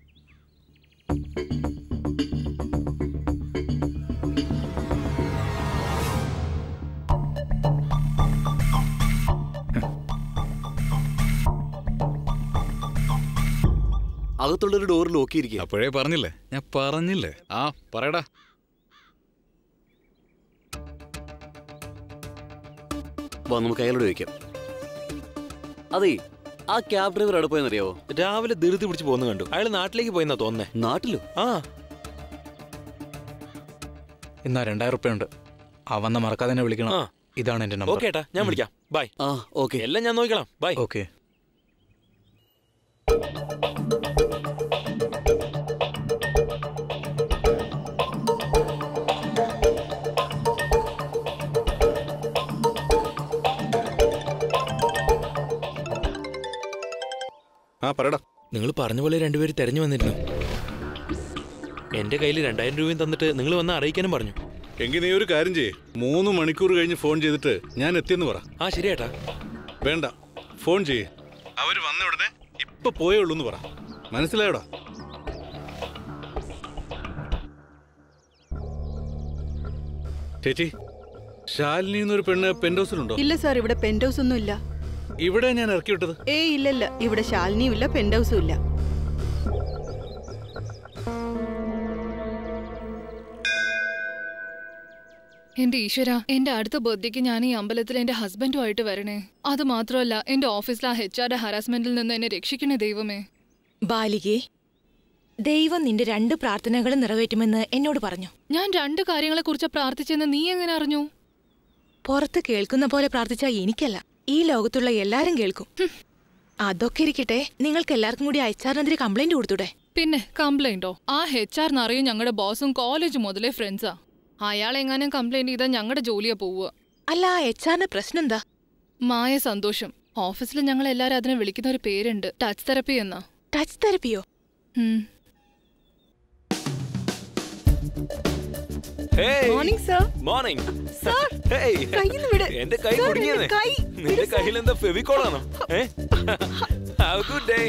അകത്തുള്ളൊരു ഡോർ ലോക്ക് ചെയ്തിരിക്കുക അപ്പോഴേ പറഞ്ഞില്ലേ ഞാൻ പറഞ്ഞില്ലേ ആ പറയടാ വാ നമുക്ക് അയാളോട് ചോദിക്കാം അതെ ആ ക്യാബ് ഡ്രൈവർ എവിടെ പോയെന്നറിയാവോ രാവിലെ ധൃതി പിടിച്ച് പോകുന്ന കണ്ടു അയാൾ നാട്ടിലേക്ക് പോയെന്നാ തോന്നുന്നേ നാട്ടിലോ ആ ഇന്നാ രണ്ടായിരം റുപ്യ ഉണ്ട് ആ വന്ന മറക്കാതെ തന്നെ വിളിക്കണം ആ. ഇതാണ് എന്റെ നമ്പർ ഓക്കെ ഏട്ടാ ഞാൻ വിളിക്കാം ബൈ ആ ഓക്കെ എല്ലാം ഞാൻ നോക്കിക്കോളാം ബൈ ഓക്കെ ആ പറയടാ നിങ്ങൾ പറഞ്ഞ പോലെ രണ്ടുപേര് തെരഞ്ഞു വന്നിരുന്നു എന്റെ കയ്യിൽ രണ്ടായിരം രൂപയും തന്നിട്ട് നിങ്ങൾ വന്ന് അറിയിക്കാനും പറഞ്ഞു എങ്കിൽ നീ ഒരു കാര്യം ചെയ്യേ മൂന്ന് മണിക്കൂർ കഴിഞ്ഞ് ഫോൺ ചെയ്തിട്ട് ഞാൻ എത്തിയെന്ന് പറ ആ ശരിയേട്ടാ വേണ്ട ഫോൺ ചെയ്യേ അവര് വന്ന ഉടനെ ഇപ്പൊ പോയേ ഉള്ളൂ എന്ന് പറ മനസ്സിലായോടാ ചേച്ചി ശാലിനി എന്നൊരു പെണ്ണ് പെൻഡോസിലുണ്ടോ ഇല്ല സാർ ഇവിടെ പെന്റ് ഹൗസ് ഒന്നും ഇല്ല ഇവിടെ ഞാൻ ഇറക്കി വിട്ടത് ഏയ് ഇല്ലല്ല ഇവിടെ ശാലിനിയും ഇല്ല പെന്റ് ഹൗസും ഇല്ല എന്റെ ഈശ്വര എന്റെ അടുത്ത ബർത്ത്ഡേക്ക് ഞാൻ ഈ അമ്പലത്തിൽ എന്റെ ഹസ്ബൻഡുമായിട്ട് വരണേ അത് മാത്രമല്ല എന്റെ ഓഫീസിലെ ആ എച്ച് ആറുടെ ഹറാസ്മെന്റിൽ നിന്ന് എന്നെ രക്ഷിക്കണേ ദൈവമേ ബാലികെ ദൈവം നിന്റെ രണ്ട് പ്രാർത്ഥനകളും നിറവേറ്റുമെന്ന് എന്നോട് പറഞ്ഞു ഞാൻ രണ്ട് കാര്യങ്ങളെക്കുറിച്ച് പ്രാർത്ഥിച്ചെന്ന് നീ എങ്ങനെ അറിഞ്ഞു പുറത്ത് കേൾക്കുന്ന പോലെ പ്രാർത്ഥിച്ചാൽ എനിക്കല്ല ഈ ലോകത്തുള്ള എല്ലാരും കേൾക്കും ഹും. അതൊക്കെ ഇരിക്കട്ടെ നിങ്ങൾക്ക് എല്ലാവർക്കും കൂടി അയച്ചാറിനെതിരെ കംപ്ലൈന്റ് കൊടുത്തൂടെ പിന്നെ കംപ്ലൈന്റോ ആ എച്ച് ആർ നിറയും ഞങ്ങളുടെ ബോസും കോളേജ് മുതലേ ഫ്രണ്ട്സാ അയാൾ എങ്ങാനും കംപ്ലൈന്റ് ചെയ്താൽ ഞങ്ങളുടെ ജോലിയാ പോവുക അല്ല ആ എച്ച് ആറിന്റെ പ്രശ്നം എന്താ മായ സന്തോഷം ഓഫീസിൽ ഞങ്ങൾ എല്ലാരും അതിനെ വിളിക്കുന്ന ഒരു പേരുണ്ട് ടച്ച് തെറപ്പി എന്നാ ടച്ച് തെറപ്പിയോ ഉം. മോർണിംഗ് സർ മോർണിംഗ് സാർ കയ്യിന്ന് വിട്. എന്റെ കൈ Sir, കുടുങ്ങിയെന്നേ എന്റെ കൈ നിന്റെ കയ്യിൽ എന്താ ഫെവിക്കോളാണോ ഏ ഹാവ് ഗുഡ് ഡേ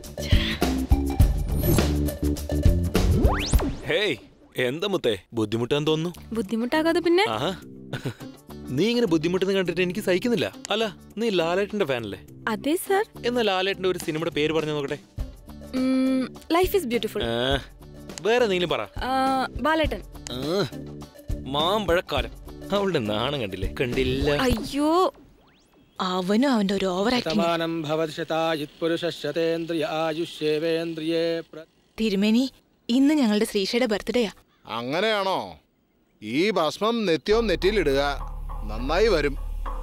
ഹേയ് എന്താ മുത്തേ ബുദ്ധിമുട്ടാന്ന് തോന്നുന്നു ബുദ്ധിമുട്ടാകാതെ പിന്നെ ആഹാ നീ ഇങ്ങനെ ബുദ്ധിമുട്ടെന്ന് കണ്ടിട്ട് എനിക്ക് സഹിക്കുന്നില്ല അല്ല നീ ലാലേട്ടന്റെ ഫാനല്ലേ അതെ സർ എന്നാ ലാലേട്ടന്റെ ഒരു സിനിമയുടെ പേര് പറഞ്ഞു നോക്കട്ടെ ലൈഫ് ഈസ് ബ്യൂട്ടിഫുൾ ആ, വേറെ നീലും പറ ബാലേട്ടൻ ആ, മാമ്പഴക്കാലം അവളുടെ നാണം കണ്ടില്ലേ കണ്ടില്ല അയ്യോ അവനും അവന്റെ ഒരു ഓവർ ആക്ടിങ് ശതമാനം ഭവത്ശതായുത്പുരുഷശതേന്ദ്രിയ ആയുഷ്യേവേന്ദ്രിയേ പ്ര തിരുമേനി ഇന്ന് ഞങ്ങളുടെ ശ്രീഷയുടെ ബർത്ത്ഡേയാ അങ്ങനെയാണോ ഈ ഭസ്മം നെത്യവും നെറ്റിയിലിടുക നന്നായി വരും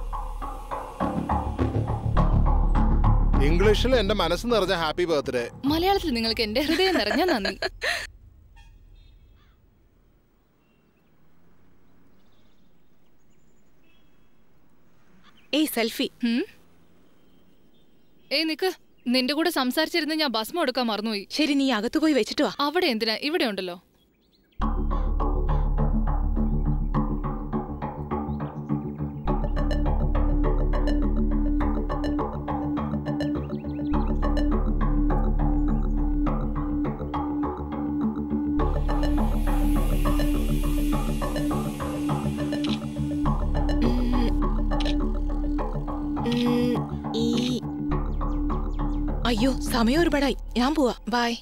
ഇംഗ്ലീഷിൽ എന്റെ മനസ്സ് നിറഞ്ഞ ഹാപ്പി ബർത്ത്ഡേ മലയാളത്തിൽ നിങ്ങൾക്ക് എന്റെ ഹൃദയം നിറഞ്ഞ നന്ദി ഏയ് സെൽഫി ഏയ് നിക്ക് നിന്റെ കൂടെ സംസാരിച്ചിരുന്ന് ഞാൻ ഭസ്മം എടുക്കാൻ മറന്നുപോയി ശരി നീ അകത്തു പോയി വെച്ചിട്ട് വാ അവിടെ എന്തിനാ ഇവിടെ ഉണ്ടല്ലോ അയ്യോ സമയം ഒരുപാടായി ഞാൻ പോവാ ബായ്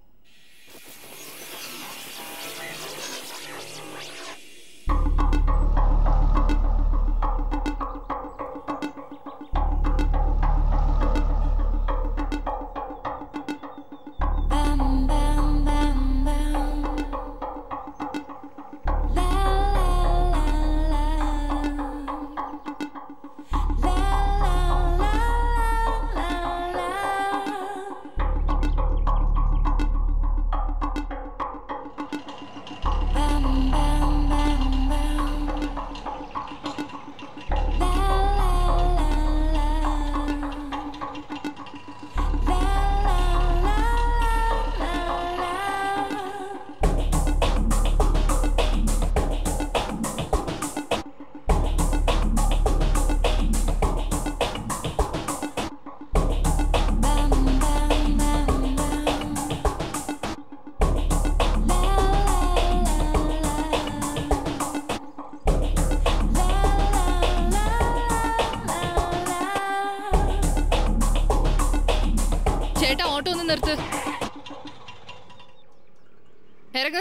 ചേട്ടാ ഓട്ടോ ഒന്ന് നിർത്ത് ഇറങ്ങ്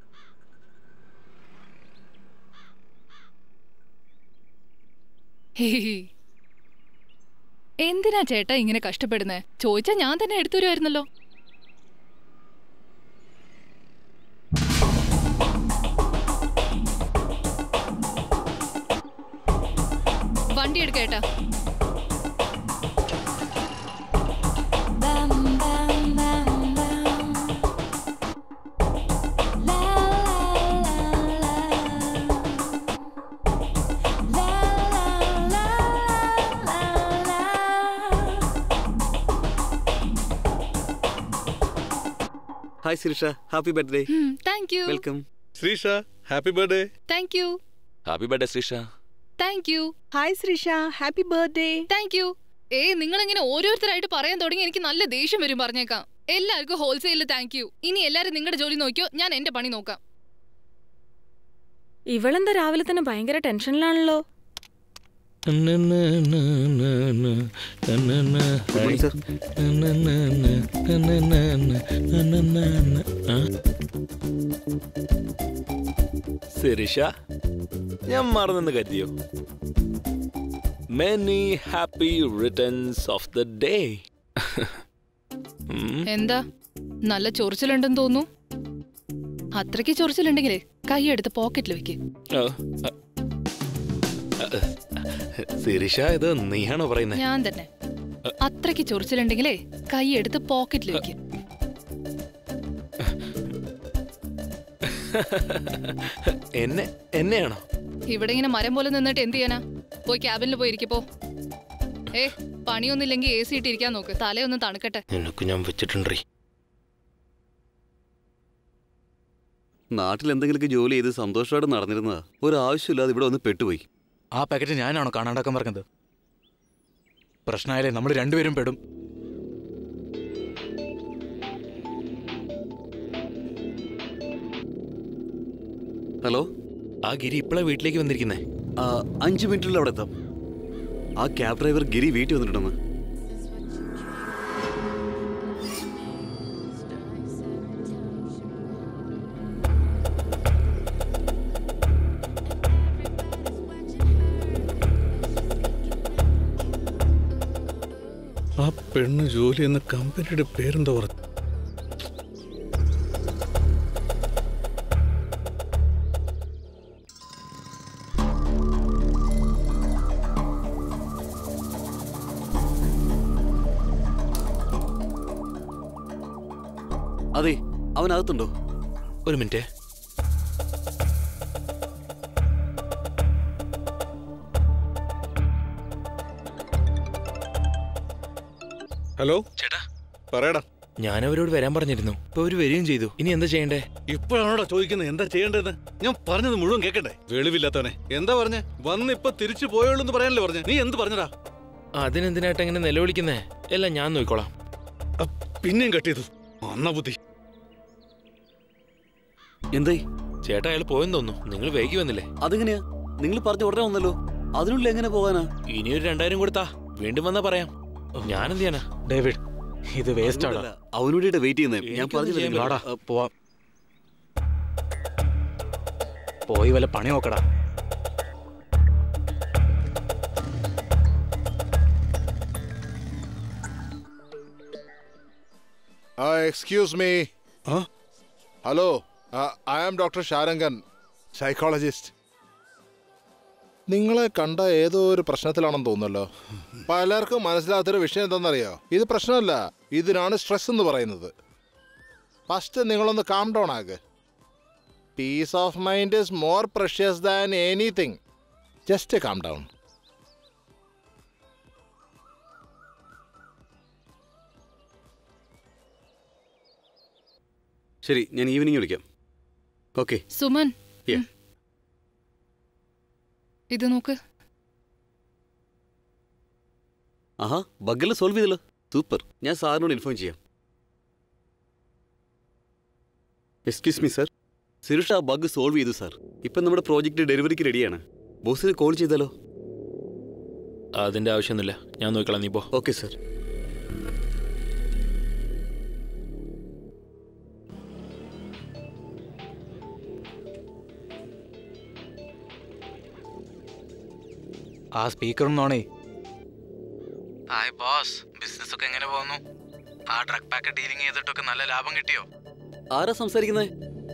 ഹേയ്. എന്തിനാ ചേട്ടാ ഇങ്ങനെ കഷ്ടപ്പെടുന്നേ ചോദിച്ചാ ഞാൻ തന്നെ എടുത്തു വരുമായിരുന്നല്ലോ വണ്ടി എടുക്കേട്ടാ hi Sreesha happy birthday thank you welcome Sreesha happy birthday thank you happy birthday Sreesha thank you hi Sreesha happy birthday thank you ഏ നിങ്ങൾ ഇങ്ങനെ ഓരോരുത്തരായിട്ട് പറയാൻ തുടങ്ങി എനിക്ക് നല്ല ദേഷ്യം വരും പറഞ്ഞേക്കാം എല്ലാവർക്കും ഹോൾസെയിലിൽ താങ്ക് യു ഇനി എല്ലാരും നിങ്ങളുടെ ജോലി നോക്കിയോ ഞാൻ എന്റെ പണി നോക്കാം ഇവളെന്താ രാവിലെ തന്നെ ഭയങ്കര ടെൻഷനിലാണല്ലോ ശരിഷ ഞാൻ മറന്നെന്ന് കരുതിയോ many happy returns of the day എന്താ നല്ല ചൊറിച്ചിലുണ്ടെന്ന് തോന്നുന്നു അത്രയ്ക്ക് ചൊറിച്ചിലുണ്ടെങ്കിലേ കൈ എടുത്ത് പോക്കറ്റിൽ വെക്ക് ശിരിഷ ഇത് നീയാണോ പറയുന്നത് ഞാൻ തന്നെ അത്രയ്ക്ക് ചൊറിച്ചിലുണ്ടെങ്കിലേ കൈ എടുത്ത് പോക്കറ്റിൽ വെക്ക് എന്നെ എന്നെയാണോ ഇവിടെ ഇങ്ങനെ മരം പോലെ നിന്നിട്ട് എന്ത് ചെയ്യാനാ പോയി ക്യാബിനിൽ പോയി ഇരിക്കപ്പോ ഏ പണിയൊന്നുമില്ലെങ്കിൽ എ സി ഇട്ടിരിക്കാൻ നോക്ക് തലയൊന്ന് തണുക്കട്ടെ നിനക്ക് ഞാൻ വെച്ചിട്ടുണ്ടേ നാട്ടിൽ എന്തെങ്കിലുമൊക്കെ ജോലി ചെയ്ത് സന്തോഷമായിട്ട് നടന്നിരുന്നതാ ഒരു ആവശ്യമില്ലാതെ ഇവിടെ വന്ന് പെട്ടുപോയി ആ പാക്കറ്റ് ഞാനാണോ കാണാണ്ടാക്കാൻ പറഞ്ഞത് പ്രശ്നമായാലേ നമ്മൾ രണ്ടുപേരും പെടും ഹലോ ആ ഗിരി ഇപ്പോഴാ വീട്ടിലേക്ക് വന്നിരിക്കുന്നേ ആ, അഞ്ച് മിനിറ്റിൽ അവിടെ എത്താം ആ ക്യാബ് ഡ്രൈവർ ഗിരി വീട്ടിൽ വന്നിട്ടുണ്ടെന്ന് ആ പെണ്ണ് ജോലി ചെയ്യുന്ന കമ്പനിയുടെ പേരെന്താ പറഞ്ഞു അതെ അവനകത്തുണ്ടോ ഒരു മിനിറ്റ് ഹലോ ചേട്ടാ പറയടാ ഞാൻ അവരോട് വരാൻ പറഞ്ഞിരുന്നു ഇപ്പൊ അവര് വരികയും ചെയ്തു ഇനി എന്താ ചെയ്യണ്ടേ ഇപ്പോഴാണോടാ ചോദിക്കുന്നത് എന്താ ചെയ്യേണ്ടതെന്ന് ഞാൻ പറഞ്ഞത് മുഴുവൻ കേക്കട്ടെ വെളിവില്ലാത്തവനെ എന്താ പറഞ്ഞേ വന്ന് ഇപ്പൊ തിരിച്ചു പോയോളൂ എന്ന് പറയാനല്ലേ പറഞ്ഞേ നീ എന്ത് പറഞ്ഞടാ അതിനെന്തിനായിട്ട് എങ്ങനെ നിലവിളിക്കുന്നേ എല്ലാം ഞാൻ നോക്കിക്കോളാം പിന്നെയും കട്ട് ചെയ്തു അന്ന ബുദ്ധി എന്തേ ചേട്ടാ അയാൾ പോയെന്ന് തോന്നുന്നു നിങ്ങൾ വൈകി വന്നില്ലേ അതെങ്ങനെയാ നിങ്ങൾ പറഞ്ഞ ഉടനെ വന്നല്ലോ അതിനുള്ളിൽ എങ്ങനെ പോകാനാ ഇനി ഒരു രണ്ടായിരം കൊടുത്താ വീണ്ടും വന്നാ പറയാം ഞാൻ എന്ത് ചെയ്യാനാ ഡേവിഡ് ഇത് വേസ്റ്റ് ആടാ അതുകൊണ്ടല്ല, അവന് വേണ്ടിയിട്ട് വെയിറ്റ് ചെയ്യുന്നത് ഞാൻ എനിക്കൊന്നും ചെയ്യാൻ പറഞ്ഞില്ല പറ്റില്ല. വാടാ, പോവാം പോയി വല്ല പണി നോക്കടാ excuse me hello I am doctor Sharangan psychologist നിങ്ങളെ കണ്ട ഏതോ ഒരു പ്രശ്നത്തിലാണെന്ന് തോന്നുന്നല്ലോ പലർക്കും മനസ്സിലാത്തൊരു വിഷയം എന്താണെന്നറിയോ ഇത് പ്രശ്നമല്ല ഇതിനാണ് സ്ട്രെസ് എന്ന് പറയുന്നത് ഫസ്റ്റ് നിങ്ങളൊന്ന് കാം ഡൗൺ ആക്ക് peace of mind is more precious than anything just calm down ശരി ഞാൻ ഈവനിങ് വിളിക്കാം ഓക്കെ സുമൻ ഇത് നോക്ക് ആഹാ ബഗ്ഗെല്ലാം സോൾവ് ചെയ്തല്ലോ സൂപ്പർ ഞാൻ സാറിനോട് ഇൻഫോം ചെയ്യാം എക്സ്ക്യൂസ് മീ സർ സുരേഷ് ആ ബഗ് സോൾവ് ചെയ്തു സാർ ഇപ്പം നമ്മുടെ പ്രോജക്റ്റ് ഡെലിവറിക്ക് റെഡിയാണ് ബോസിന് കോൾ ചെയ്താലോ അതിന്റെ ആവശ്യമൊന്നുമില്ല ഞാൻ നോക്കിക്കളാം നീ പോ ഓക്കെ സർ ആ സ്പീക്കറൊന്നാണേ ഹായ് ബോസ് ബിസിനസ് ഒക്കെ എങ്ങനെ പോകുന്നു ആ ഡ്രഗ് പാക്ക് ഡീലിംഗ് ചെയ്തിട്ടൊക്കെ നല്ല ലാഭം കിട്ടിയോ ആരാ സംസാരിക്കുന്നത്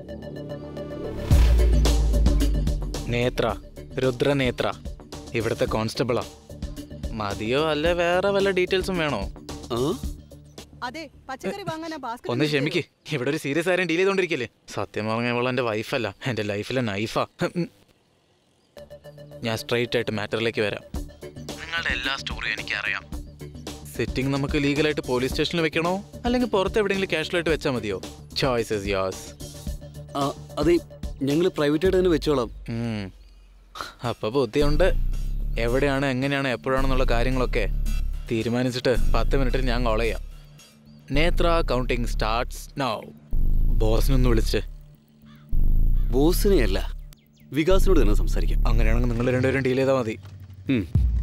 നേത്ര രുദ്രനേത്ര ഇവിടുത്തെ കോൺസ്റ്റബിളാ മതിയോ അല്ലെ വേറെ വല്ല ഡീറ്റെയിൽസും വേണോ അതെ പച്ചക്കറി വാങ്ങാനാ ബാസ്കറ്റ് ഒന്ന് ക്ഷമിക്ക് ഇവിടെ ഒരു സീരിയസ് ആരും ഡീൽ ചെയ്തോണ്ടിരിക്കല്ലേ സത്യം പറഞ്ഞ അവൾ എന്റെ വൈഫല്ല എന്റെ ലൈഫിലെ നൈഫാ ഉം. ഞാൻ സ്ട്രെയിറ്റ് ആയിട്ട് മാറ്ററിലേക്ക് വരാം നിങ്ങളുടെ എല്ലാ സ്റ്റോറിയും എനിക്കറിയാം സിറ്റിംഗ് നമുക്ക് ലീഗലായിട്ട് പോലീസ് സ്റ്റേഷനിൽ വെക്കണോ അല്ലെങ്കിൽ പുറത്ത് എവിടെയെങ്കിലും കാഷ്വലായിട്ട് വെച്ചാൽ മതിയോ ചോയ്സ് ഇസ് യോസ് ആ അതെ ഞങ്ങൾ പ്രൈവറ്റായിട്ട് തന്നെ വെച്ചോളാം അപ്പൊ ബുദ്ധിയുണ്ട് എവിടെയാണ് എങ്ങനെയാണ് എപ്പോഴാണെന്നുള്ള കാര്യങ്ങളൊക്കെ തീരുമാനിച്ചിട്ട് പത്ത് മിനിറ്റിൽ ഞാൻ കോൾ ചെയ്യാം നേത്ര കൗണ്ടിങ് സ്റ്റാർട്ട്സ് നൗ ബോസിനൊന്ന് വിളിച്ച് ബോസിനെയല്ല വികാസിനോട് തന്നെ സംസാരിക്കാം അങ്ങനെയാണെങ്കിൽ നിങ്ങൾ രണ്ടുപേരും ഡീൽ ചെയ്താൽ മതി ഉം.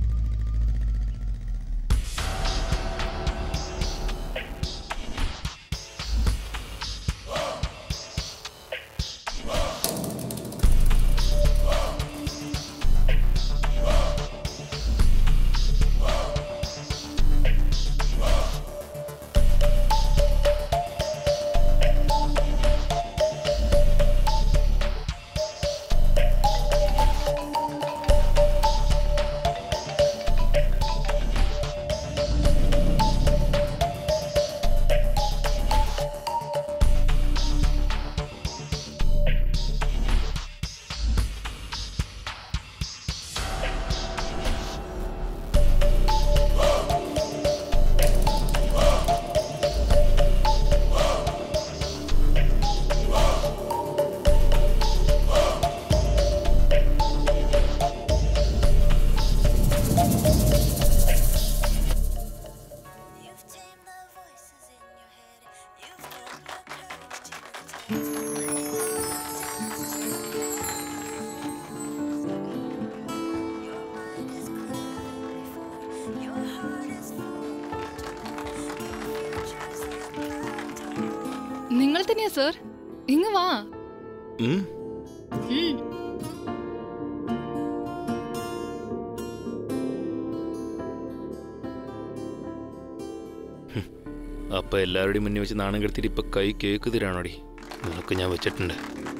നിങ്ങൾ തന്നെയാ സർ ഇങ്ങ് വാ ഉം. ഉം. അപ്പൊ എല്ലാവരുടെയും മുന്നിൽ വെച്ച് നാണം കെടുത്തിട്ട് ഇപ്പൊ കൈ കേക്ക് തരാണോടി നിനക്ക് ഞാൻ വെച്ചിട്ടുണ്ട്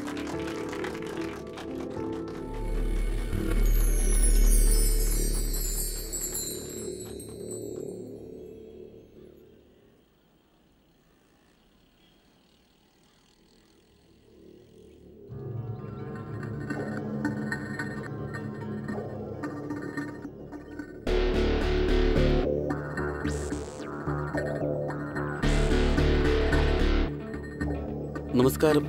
നമസ്കാരം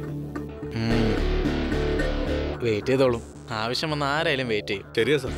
വെയിറ്റ് ചെയ്തോളും ആവശ്യം വന്ന ആരായാലും വെയിറ്റ് ചെയ്യും ശരിയാ സാർ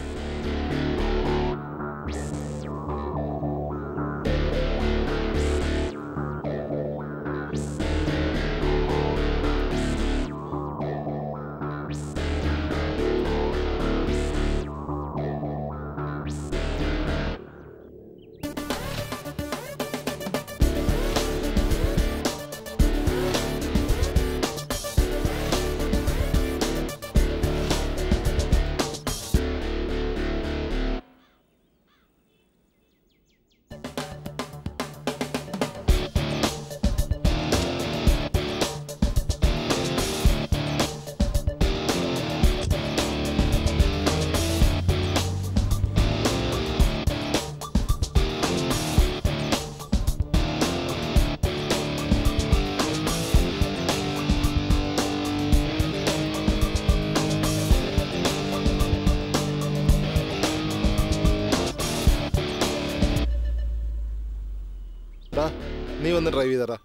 വന്ന് ഡ്രൈവ് ചെയ്തടാ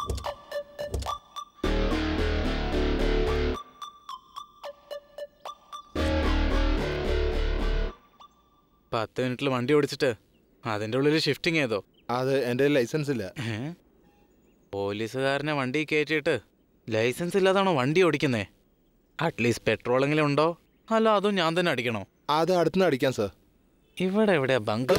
പത്ത് മിനിറ്റിൽ വണ്ടി ഓടിച്ചിട്ട് അതിൻ്റെ ഉള്ളിൽ ഷിഫ്റ്റിംഗ് ചെയ്തോ അത് എൻ്റെ ലൈസൻസ് ഇല്ല പോലീസുകാരനെ വണ്ടി കയറ്റിയിട്ട് ലൈസൻസ് ഇല്ലാതാണോ വണ്ടി ഓടിക്കുന്നേ അറ്റ്ലീസ്റ്റ് പെട്രോളെങ്കിലും ഉണ്ടോ അല്ല അതും ഞാൻ തന്നെ അടിക്കണോ അത് അടുത്തുനിന്ന് അടിക്കാം സാർ ഇവിടെ എവിടെയാ ബങ്ക്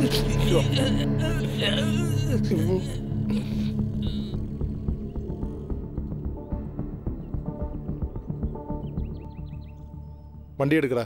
വണ്ടി എടുക്കടാ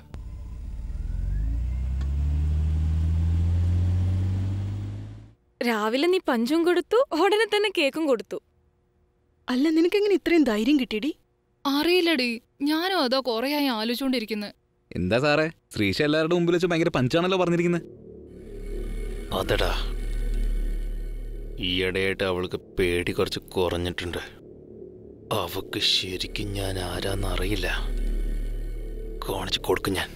രാവിലെ നീ പഞ്ചും കൊടുത്തു ഉടനെ തന്നെ കേക്കും കൊടുത്തു അല്ല നിനക്കെങ്ങനെ ഇത്രയും ധൈര്യം കിട്ടിയടി അറിയില്ലടി ഞാനും അതോ കുറേയായി ആലോചിച്ചോണ്ടിരിക്കുന്നത് എന്താ സാറേ ശ്രീഷ എല്ലാവരുടെ മുമ്പിൽ വെച്ച് ഭയങ്കര പഞ്ചാണല്ലോ പറഞ്ഞിരിക്കുന്നത് അതടാ ഈയിടെയായിട്ട് അവൾക്ക് പേടി കുറച്ച് കുറഞ്ഞിട്ടുണ്ട് അവക്ക് ശരിക്കും ഞാൻ ആരാന്നറിയില്ല കാണിച്ചു കൊടുക്കും ഞാൻ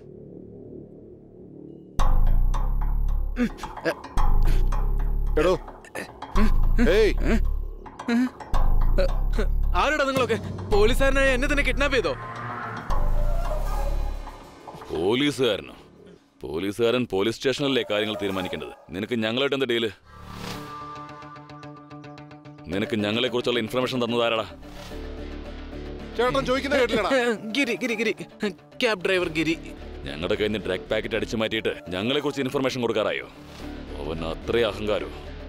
എടോ ഏയ് ആരോടാ നിങ്ങളൊക്കെ പോലീസുകാരനെ എന്നെ തന്നെ കിഡ്നാപ്പ് ചെയ്തോ പോലീസുകാരനോ പോലീസുകാരൻ പോലീസ് സ്റ്റേഷനിലല്ലേ കാര്യങ്ങൾ തീരുമാനിക്കേണ്ടത് നിനക്ക് ഞങ്ങളായിട്ട് എന്താ ഡീല് നിനക്ക് ഞങ്ങളെ കുറിച്ചുള്ള ഇൻഫർമേഷൻ തന്നതാരാടാ ചേട്ടൻ ചോദിക്കുന്ന കേട്ടില്ലടാ ഗിരി ഗിരി ഗിരി ക്യാബ് ഡ്രൈവർ ഗിരി ഞങ്ങളുടെ കയ്യിൽ നിന്ന് ഡ്രഗ് പാക്കറ്റ് അടിച്ചു മാറ്റിയിട്ട് ഞങ്ങളെ കുറിച്ച് ഇൻഫർമേഷൻ കൊടുക്കാറായോ അവൻ അത്രയും അഹങ്കാരോ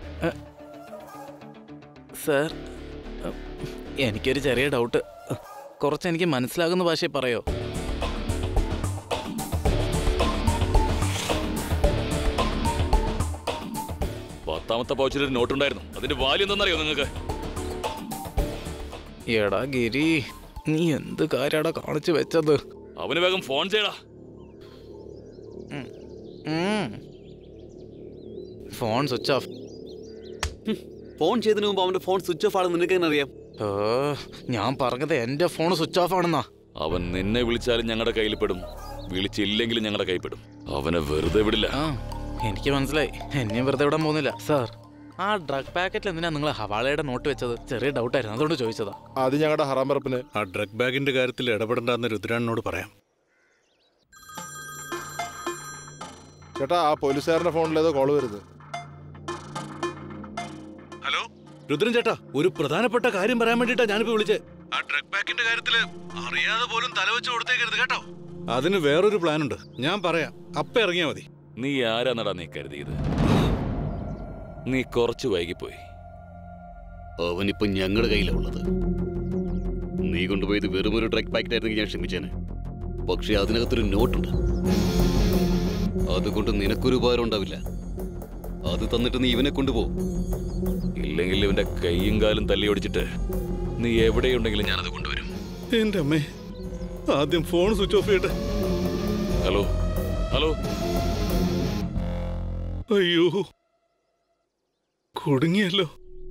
സാർ എനിക്കൊരു ചെറിയ ഡൗട്ട് കുറച്ച് എനിക്ക് മനസ്സിലാകുന്ന ഭാഷയിൽ പറയോ പത്താമത്തെ പൗച്ചിൽ ഒരു നോട്ടുണ്ടായിരുന്നു അതിന്റെ വാല്യം എന്താണെന്നറിയോ നിങ്ങൾക്ക് എടാ ഗിരി നീ എന്ത് കാര്യാടാ കാണിച്ചു വെച്ചത് അവന് വേഗം ഫോൺ ചെയ്യടാ ഫോൺ സ്വിച്ച് ഓഫ് ഫോൺ ചെയ്തതിന് മുമ്പ് അവന്റെ ഫോൺ സ്വിച്ച് ഓഫ് ആണെന്ന് നിനക്ക് എങ്ങനെ അറിയാം ഓ ഞാൻ പറഞ്ഞത് എന്റെ ഫോൺ സ്വിച്ച് ഓഫ് ആണെന്നാ അവൻ നിന്നെ വിളിച്ചാലും ഞങ്ങളുടെ കയ്യിൽ പെടും വിളിച്ചില്ലെങ്കിലും ഞങ്ങളുടെ കയ്യിൽ പെടും അവനെ വെറുതെ വിടില്ല ആ എനിക്ക് മനസ്സിലായി എന്നെയും വെറുതെ വിടാൻ പോകുന്നില്ല സാർ ആ ഡ്രഗ് പാക്കറ്റിൽ എന്തിനാ നിങ്ങൾ ഹവാളയുടെ നോട്ട് വെച്ചത് ചെറിയ ഡൗട്ടായിരുന്നു അതുകൊണ്ട് ചോദിച്ചതാ അത് ഞങ്ങളുടെ ഹറാം പറപ്പിന് ആ ഡ്രഗ് ബാഗിന്റെ കാര്യത്തിൽ ഇടപെടണ്ടെന്ന് രുദ്രാണിനോട് പറയാം ചേട്ടാ ആ പോലീസുകാരന്റെ ഫോണിൽ ഏതോ കോള് വരുന്നത് ഹലോ രുദ്രൻ ചേട്ടാ ഒരു പ്രധാനപ്പെട്ട കാര്യം പറയാൻ വേണ്ടിട്ടാ ഞാനിപ്പോ വിളിച്ചേ ആ ഡ്രഗ് പാക്കിന്റെ കാര്യത്തില് അറിയാതെ പോലും തലവെച്ച് കൊടുത്തേക്കരുത് കേട്ടോ അതിന് വേറൊരു പ്ലാൻ ഉണ്ട് ഞാൻ പറയാം അപ്പ ഇറങ്ങിയാ മതി നീ ആരാന്നടാ നീ കരുതിയത് നീ കുറച്ച് വൈകിപ്പോയി അവനിപ്പോ ഞങ്ങളുടെ കയ്യിലാണ് ഉള്ളത് നീ കൊണ്ടുപോയത് വെറും ഒരു ഡ്രഗ് പാക്കറ്റ് ആയിരുന്നെങ്കിൽ ഞാൻ ക്ഷമിച്ചേനെ പക്ഷെ അതിനകത്തൊരു നോട്ടുണ്ട് അതുകൊണ്ട് നിനക്കൊരു ഉപകാരം ഉണ്ടാവില്ല അത് തന്നിട്ട് നീ ഇവനെ കൊണ്ടുപോകും ഇല്ലെങ്കിൽ ഇവന്റെ കൈയും കാലും തല്ലി ഒടിച്ചിട്ട് നീ എവിടെയുണ്ടെങ്കിലും ഞാനത് കൊണ്ടുവരും എന്റെ അമ്മേ ആദ്യം ഫോൺ സ്വിച്ച് ഓഫ് ചെയ്യട്ടെ ഹലോ ഹലോ അയ്യോ കുടുങ്ങിയല്ലോ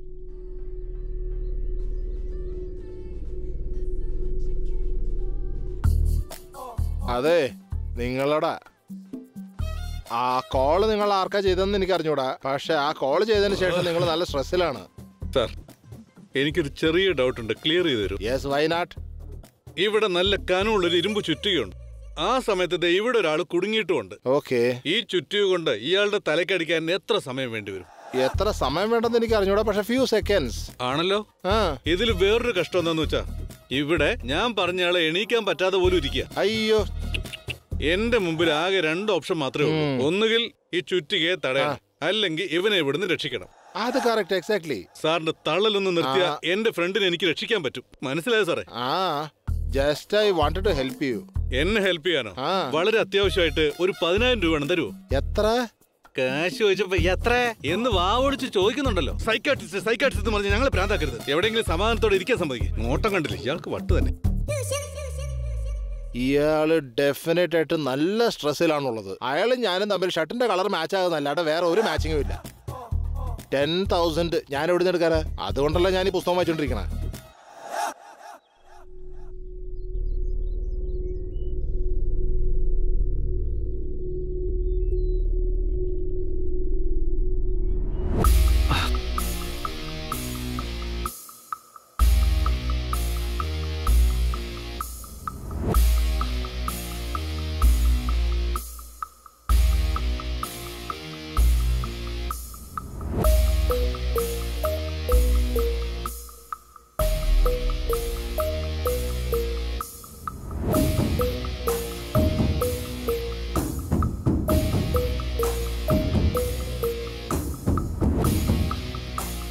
അതെ നിങ്ങളടാ ആ കോള് നിങ്ങൾ ആർക്കാ ചെയ്തതെന്ന് എനിക്ക് അറിഞ്ഞൂടാ പക്ഷെ ആ കോള് ചെയ്തതിന് ശേഷം നിങ്ങൾ നല്ല സ്ട്രെസ്സിലാണ് സാർ എനിക്കൊരു ചെറിയ ഡൗട്ട് ഉണ്ട് ക്ലിയർ ചെയ്ത് തരൂ യെസ് വൈ നാട്ട് ഇവിടെ നല്ല കനമുള്ളൊരു ഇരുമ്പ് ചുറ്റികയുണ്ട് ആ സമയത്ത് ദേ ഇവിടെ ഒരാൾ കുടുങ്ങിയിട്ടുമുണ്ട് ഓക്കെ ഈ ചുറ്റിക കൊണ്ട് ഇയാളുടെ തലക്കടിക്കാൻ എത്ര സമയം വേണ്ടി വരും എത്ര സമയം വേണ്ടെന്ന് എനിക്ക് അറിഞ്ഞൂടാ പക്ഷെ ഫ്യൂ സെക്കൻഡ്സ് ആണല്ലോ ഇതിൽ വേറൊരു കഷ്ടം എന്താന്ന് വെച്ചാ ഇവിടെ ഞാൻ പറഞ്ഞയാളെ എണീക്കാൻ പറ്റാതെ പോലും ഇരിക്കുക അയ്യോ എന്റെ മുമ്പിൽ ആകെ രണ്ട് ഓപ്ഷൻ മാത്രമേ ഉള്ളൂ ഒന്നുകിൽ ഈ ചുറ്റികയെ തടയണം അല്ലെങ്കിൽ ഇവനെ ഇവിടുന്ന് രക്ഷിക്കണം അത് കറക്റ്റ് എക്സാക്ട്ലി സാറിന്റെ തള്ളലൊന്ന് നിർത്തിയ ആ. എന്റെ ഫ്രണ്ടിനെ എനിക്ക് രക്ഷിക്കാൻ പറ്റും മനസ്സിലായോ സാറേ ആ just I wanted to help you എന്നെ ഹെൽപ്പ് ചെയ്യാനോ വളരെ അത്യാവശ്യമായിട്ട് ഒരു പതിനായിരം രൂപ വേണം തരുമോ എത്ര കാശ് ചോദിച്ചപ്പോ എത്ര എന്ന് വാവോടിച്ച് ചോദിക്കുന്നുണ്ടല്ലോ സൈക്കാട്രിസ്റ്റ് സൈക്കാട്രിസ്റ്റ് പറഞ്ഞ് ഞങ്ങളെ ഭ്രാന്താക്കരുത് എവിടെയെങ്കിലും സമാധാനത്തോടെ ഇരിക്കാൻ സമ്മതിക്കും നോട്ടം കണ്ടില്ല ഇയാൾക്ക് വട്ട് തന്നെ ഇയാള് ഡെഫിനറ്റ് ആയിട്ട് നല്ല സ്ട്രെസ്സിലാണുള്ളത് അയാളും ഞാനും തമ്മിൽ ഷർട്ടിന്റെ കളർ മാച്ച് ആകുന്നല്ലാണ്ട് വേറെ ഒരു മാച്ചിങ്ങും ഇല്ല ടെൻ തൗസൻഡ് ഞാൻ എവിടെ നിന്ന് എടുക്കാനാ അതുകൊണ്ടല്ല ഞാൻ ഈ പുസ്തകം വായിച്ചോണ്ടിരിക്കണേ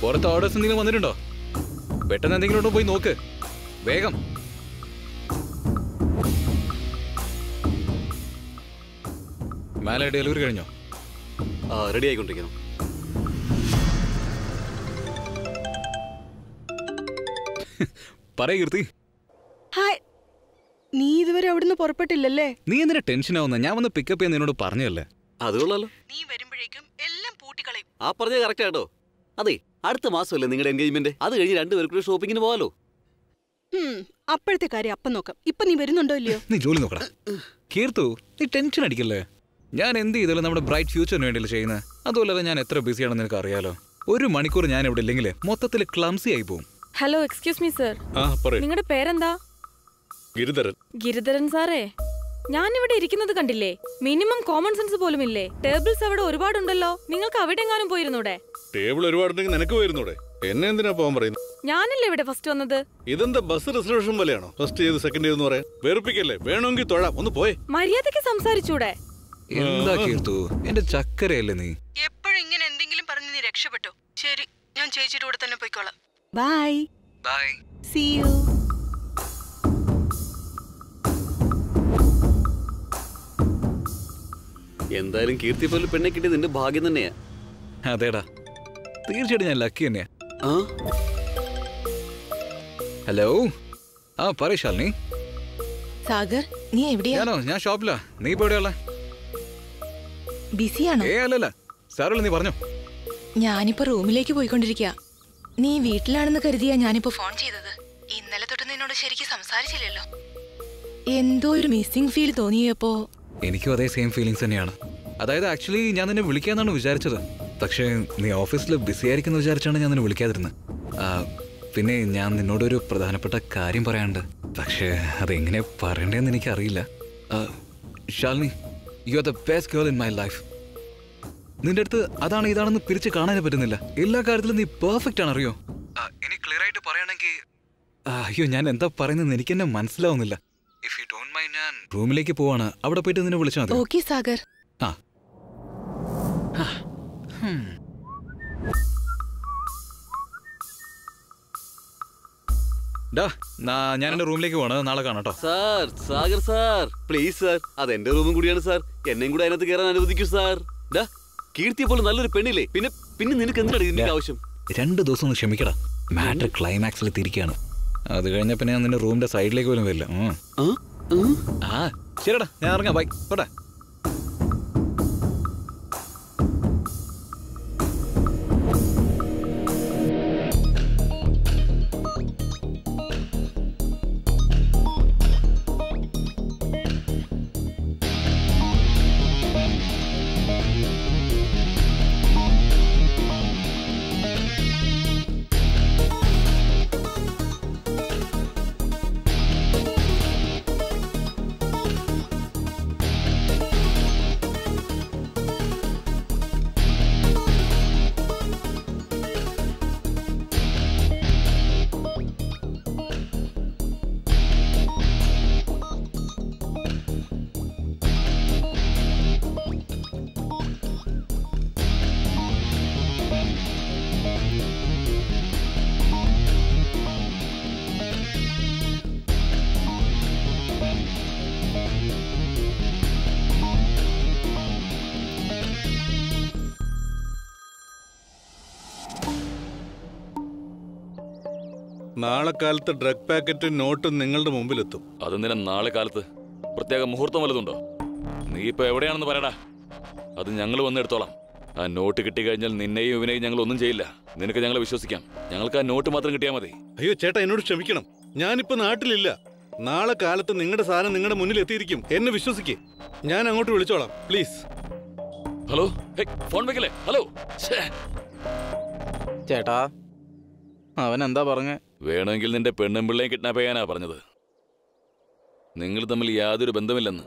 പുറത്ത് ഓർഡേഴ്സ് എന്തെങ്കിലും വന്നിട്ടുണ്ടോ പെട്ടെന്ന് എന്തെങ്കിലും ഉണ്ടോ പോയി നോക്ക് വേഗം മേലെ ഡെലിവറി കഴിഞ്ഞോ ആ റെഡി ആയിക്കൊണ്ടിരിക്കണം പറയ കീർത്തി ഹായ് നീ ഇതുവരെ അവിടുന്ന് പുറപ്പെട്ടില്ലല്ലേ നീ എന്തിനാ ടെൻഷൻ ആവുന്ന ഞാൻ വന്ന് പിക്കപ്പ് ചെയ്യാൻ നിന്നോട് പറഞ്ഞല്ലേ അത് കൊള്ളാലോ നീ വരുമ്പോഴേക്കും എല്ലാം പൂട്ടിക്കളയും ആ പറഞ്ഞത് കറക്റ്റ് ആട്ടോ അതെ അടുത്ത മാസമല്ലേ നിങ്ങളുടെ എൻഗേജ്മെന്റ് അത് കഴിഞ്ഞ് രണ്ടുപേർക്കും ഷോപ്പിങ്ങിന് പോകാലോ ഹും, അപ്പോഴത്തെ കാര്യം അപ്പം നോക്കാം ഇപ്പൊ നീ വരുന്നുണ്ടോ ഇല്ലയോ നീ ജോലി നോക്കടാ കീർത്തു നീ ടെൻഷൻ അടിക്കല്ലേ ഞാൻ എന്ത് ചെയ്താലും നമ്മുടെ ബ്രൈറ്റ് ഫ്യൂച്ചറിന് വേണ്ടിയല്ലേ ചെയ്യുന്നത് അതുപോലെ ഞാൻ എത്ര ബിസിയാണെന്ന് നിനക്ക് അറിയാലോ ഒരു മണിക്കൂർ ഞാൻ ഇവിടെ ഇല്ലെങ്കിൽ മൊത്തത്തിൽ ക്ലംസി ആയി പോകും ഹലോ എക്സ്ക്യൂസ് മീ സർ ആ പറയൂ നിങ്ങളുടെ പേരെന്താ ഗിരിധരൻ ഗിരിധരൻ സാറേ ഞാൻ ഇവിടെ ഇരിക്കുന്നത് കണ്ടില്ലേ മിനിമം കോമൺ സെൻസ് പോലും ഇല്ലേ ടേബിൾസ് അവിടെ ഒരുപാടുണ്ടല്ലോ നിങ്ങൾക്ക് അവിടെ എങ്ങാനും പോയിരുന്നൂടെ ടേബിൾ ഒരുപാടുണ്ടെങ്കിൽ നിനക്ക് പോയിരുന്നൂടെ എന്നെ എന്തിനാ പോകാൻ പറയുന്നത് ഞാനല്ലേ ഇവിടെ ഫസ്റ്റ് വന്നത് ഇതെന്താ ബസ് റിസർവേഷൻ പോലെയാണോ ഫസ്റ്റ് ചെയ്ത് സെക്കൻഡ് ചെയ്തെന്ന് പറയാൻ വെറുപ്പിക്കല്ലേ വേണമെങ്കിൽ തൊഴാം ഒന്ന് പോയേ മര്യാദയ്ക്ക് സംസാരിച്ചൂടെ എന്താ കീർത്തു എന്റെ ചക്കരയല്ലേ നീ എപ്പോഴും ഇങ്ങനെ എന്തെങ്കിലും പറഞ്ഞ് നീ രക്ഷപ്പെട്ടോ ശരി ഞാൻ ചേച്ചിയുടെ കൂടെ തന്നെ പോയിക്കോളാം ബൈ ബൈ സി യു എന്തായാലും കീർത്തി പോലെ പെണ്ണെ കിട്ടിയത് നിന്റെ ഭാഗ്യം തന്നെയാ അതേടാ തീർച്ചയായിട്ടും ഞാൻ ലക്കി തന്നെയാ ആ ഹലോ ആ പറയ ശാലിനി സാഗർ നീ എവിടെയാ ഞാനോ ഞാൻ ഷോപ്പിലാ നീ ഇപ്പൊ എവിടെയുള്ള ബിസിയാണോ ഏ അല്ലല്ല സാറുള്ള നീ പറഞ്ഞോ ഞാനിപ്പോ റൂമിലേക്ക് പോയിക്കൊണ്ടിരിക്കുക നീ വീട്ടിലാണെന്ന് കരുതിയാ ഞാനിപ്പോ ഫോൺ ചെയ്തത് ഇന്നലെ തൊട്ട് നിന്നോട് ശരിക്കും സംസാരിച്ചില്ലല്ലോ എന്തോ ഒരു മിസ്സിംഗ് ഫീൽ തോന്നിയപ്പോ എനിക്കും അതേ സെയിം ഫീലിങ്സ് തന്നെയാണ് അതായത് ആക്ച്വലി ഞാൻ നിന്നെ വിളിക്കാന്നാണ് വിചാരിച്ചത് പക്ഷേ നീ ഓഫീസിൽ ബിസി ആയിരിക്കുന്ന വിചാരിച്ചാണ് ഞാൻ നിന്നെ വിളിക്കാതിരുന്നത് ആ, പിന്നെ ഞാൻ നിന്നോടൊരു പ്രധാനപ്പെട്ട കാര്യം പറയാനുണ്ട് പക്ഷേ അതെങ്ങനെ പറയണ്ടേന്ന് എനിക്കറിയില്ല ആ, Shalini you are the best girl in my life നിന്റെ അടുത്ത് അതാണ് ഇതാണെന്ന് പിരിച്ച് കാണാനേ പറ്റുന്നില്ല എല്ലാ കാര്യത്തിലും നീ പെർഫെക്റ്റ് ആണ് അറിയോ ആ, ഇനി ക്ലിയർ ആയിട്ട് പറയണമെങ്കിൽ അയ്യോ ഞാൻ എന്താ പറയുന്നത് എനിക്ക് എന്നെ മനസ്സിലാവുന്നില്ല ഇഫ് യു ഡോണ്ട് മൈൻഡ് ഞാൻ റൂമിലേക്ക് പോവാണ് അവിടെ പോയിട്ട് നിന്നെ വിളിച്ചാൽ മതി ഓക്കെ സാഗർ ആ ഹും. ഡാ നാ- ഞാൻ എന്റെ റൂമിലേക്ക് പോവാണ് നാളെ കാണാം കേട്ടോ sir Sagar sir please sir അത് എന്റെ റൂമും കൂടിയാണ് സാർ എന്നെയും കൂടെ അതിനകത്ത് കയറാൻ അനുവദിക്കൂ സാർ ഡാ കീർത്തിയെ പോലെ നല്ലൊരു പെണ്ണില്ലേ പിന്നെ പിന്നെ നിനക്ക് എന്തിനാണ് ഇതിന്റെ ആവശ്യം രണ്ട് ദിവസം ഒന്ന് ക്ഷമിക്കടാ മാറ്റർ ക്ലൈമാക്സിൽ തിരിക്കുകയാണ് അത് കഴിഞ്ഞ പിന്നെ ഞാൻ നിന്റെ റൂമിന്റെ സൈഡിലേക്ക് പോലും വരില്ല ഉം. ആ ശരിടാ ഞാൻ ഇറങ്ങാം ബൈ പോട്ടെ നാളെ കാലത്ത് ഡ്രഗ് പാക്കറ്റ് നോട്ട് നിങ്ങളുടെ മുമ്പിലെത്തും അതെന്തിനാ നാളെ കാലത്ത് പ്രത്യേക മുഹൂർത്തം വല്ലതുണ്ടോ നീ ഇപ്പൊ എവിടെയാണെന്ന് പറയടാ അത് ഞങ്ങൾ വന്നെടുത്തോളാം ആ നോട്ട് കിട്ടിക്കഴിഞ്ഞാൽ നിന്നെയും ഇവനെയും ഞങ്ങൾ ഒന്നും ചെയ്യില്ല നിനക്ക് ഞങ്ങളെ വിശ്വസിക്കാം ഞങ്ങൾക്ക് ആ നോട്ട് മാത്രം കിട്ടിയാൽ മതി അയ്യോ ചേട്ടാ എന്നോട് ക്ഷമിക്കണം ഞാനിപ്പോ നാട്ടിലില്ല നാളെ കാലത്ത് നിങ്ങളുടെ സാധനം നിങ്ങളുടെ മുന്നിൽ എത്തിയിരിക്കും എന്നെ വിശ്വസിക്കേ ഞാൻ അങ്ങോട്ട് വിളിച്ചോളാം പ്ലീസ് ഹലോ ഫോൺ വെക്കല്ലേ ഹലോ ചേട്ടാ അവൻ എന്താ പറഞ്ഞേ വേണമെങ്കിൽ നിന്റെ പെണ്ണും പിള്ളേയും കിഡ്നാപ്പ് ചെയ്യാനാ പറഞ്ഞത് നിങ്ങൾ തമ്മിൽ യാതൊരു ബന്ധമില്ലെന്ന്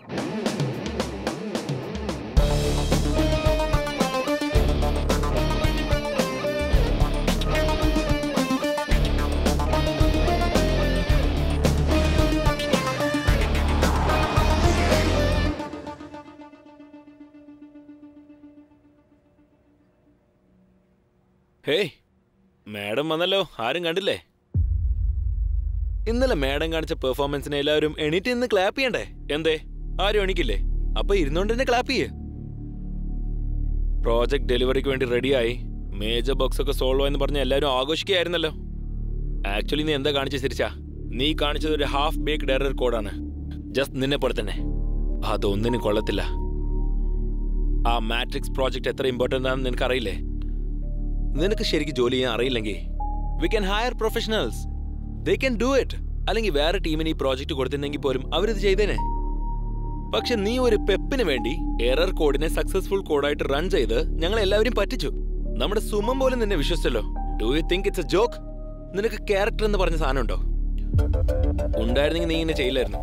ഹേയ് മാഡം വന്നല്ലോ ആരും കണ്ടില്ലേ ഇന്നലെ മാഡം കാണിച്ച പെർഫോമൻസിനെ എല്ലാവരും എണീറ്റ് നിന്ന് ക്ലാപ്പ് ചെയ്യണ്ടേ എന്തേ ആരും എണീക്കില്ലേ അപ്പൊ ഇരുന്നോണ്ട് തന്നെ ക്ലാപ്പ് ചെയ്യേ പ്രോജക്ട് ഡെലിവറിക്ക് വേണ്ടി റെഡിയായി മേജർ ബോക്സ് ഒക്കെ സോൾവ് ആയെന്ന് പറഞ്ഞ് എല്ലാവരും ആഘോഷിക്കുകയായിരുന്നല്ലോ ആക്ച്വലി നീ എന്താ കാണിച്ചു തിരിച്ചാ നീ കാണിച്ചത് ഒരു ഹാഫ് ബേക്ക്ഡ് എറർ കോഡാണ് ജസ്റ്റ് നിന്നെ പോലെ തന്നെ അതൊന്നിനും കൊള്ളത്തില്ല ആ മാട്രിക്സ് പ്രോജക്റ്റ് എത്ര ഇമ്പോർട്ടൻ്റ് ആണെന്ന് നിനക്ക് അറിയില്ലേ നിനക്ക് ശരിക്കും ജോലി ചെയ്യാൻ അറിയില്ലെങ്കിൽ we can hire professionals they can do it അല്ലെങ്കിൽ വേറെ ടീമിന് ഈ പ്രോജക്റ്റ് കൊടുത്തിരുന്നെങ്കിൽ പോലും അവരിത് ചെയ്തേനെ പക്ഷെ നീ ഒരു പെപ്പിന് വേണ്ടി എറർ കോഡിനെ സക്സസ്ഫുൾ കോഡായിട്ട് റൺ ചെയ്ത് ഞങ്ങൾ എല്ലാവരും പറ്റിച്ചു നമ്മുടെ സുമം പോലും നിന്നെ വിശ്വസിച്ചല്ലോ do you think it's a joke നിനക്ക് ക്യാരക്ടർ എന്ന് പറഞ്ഞ സാധനം ഉണ്ടോ ഉണ്ടായിരുന്നെങ്കിൽ നീ ഇങ്ങനെ ചെയ്യില്ലായിരുന്നു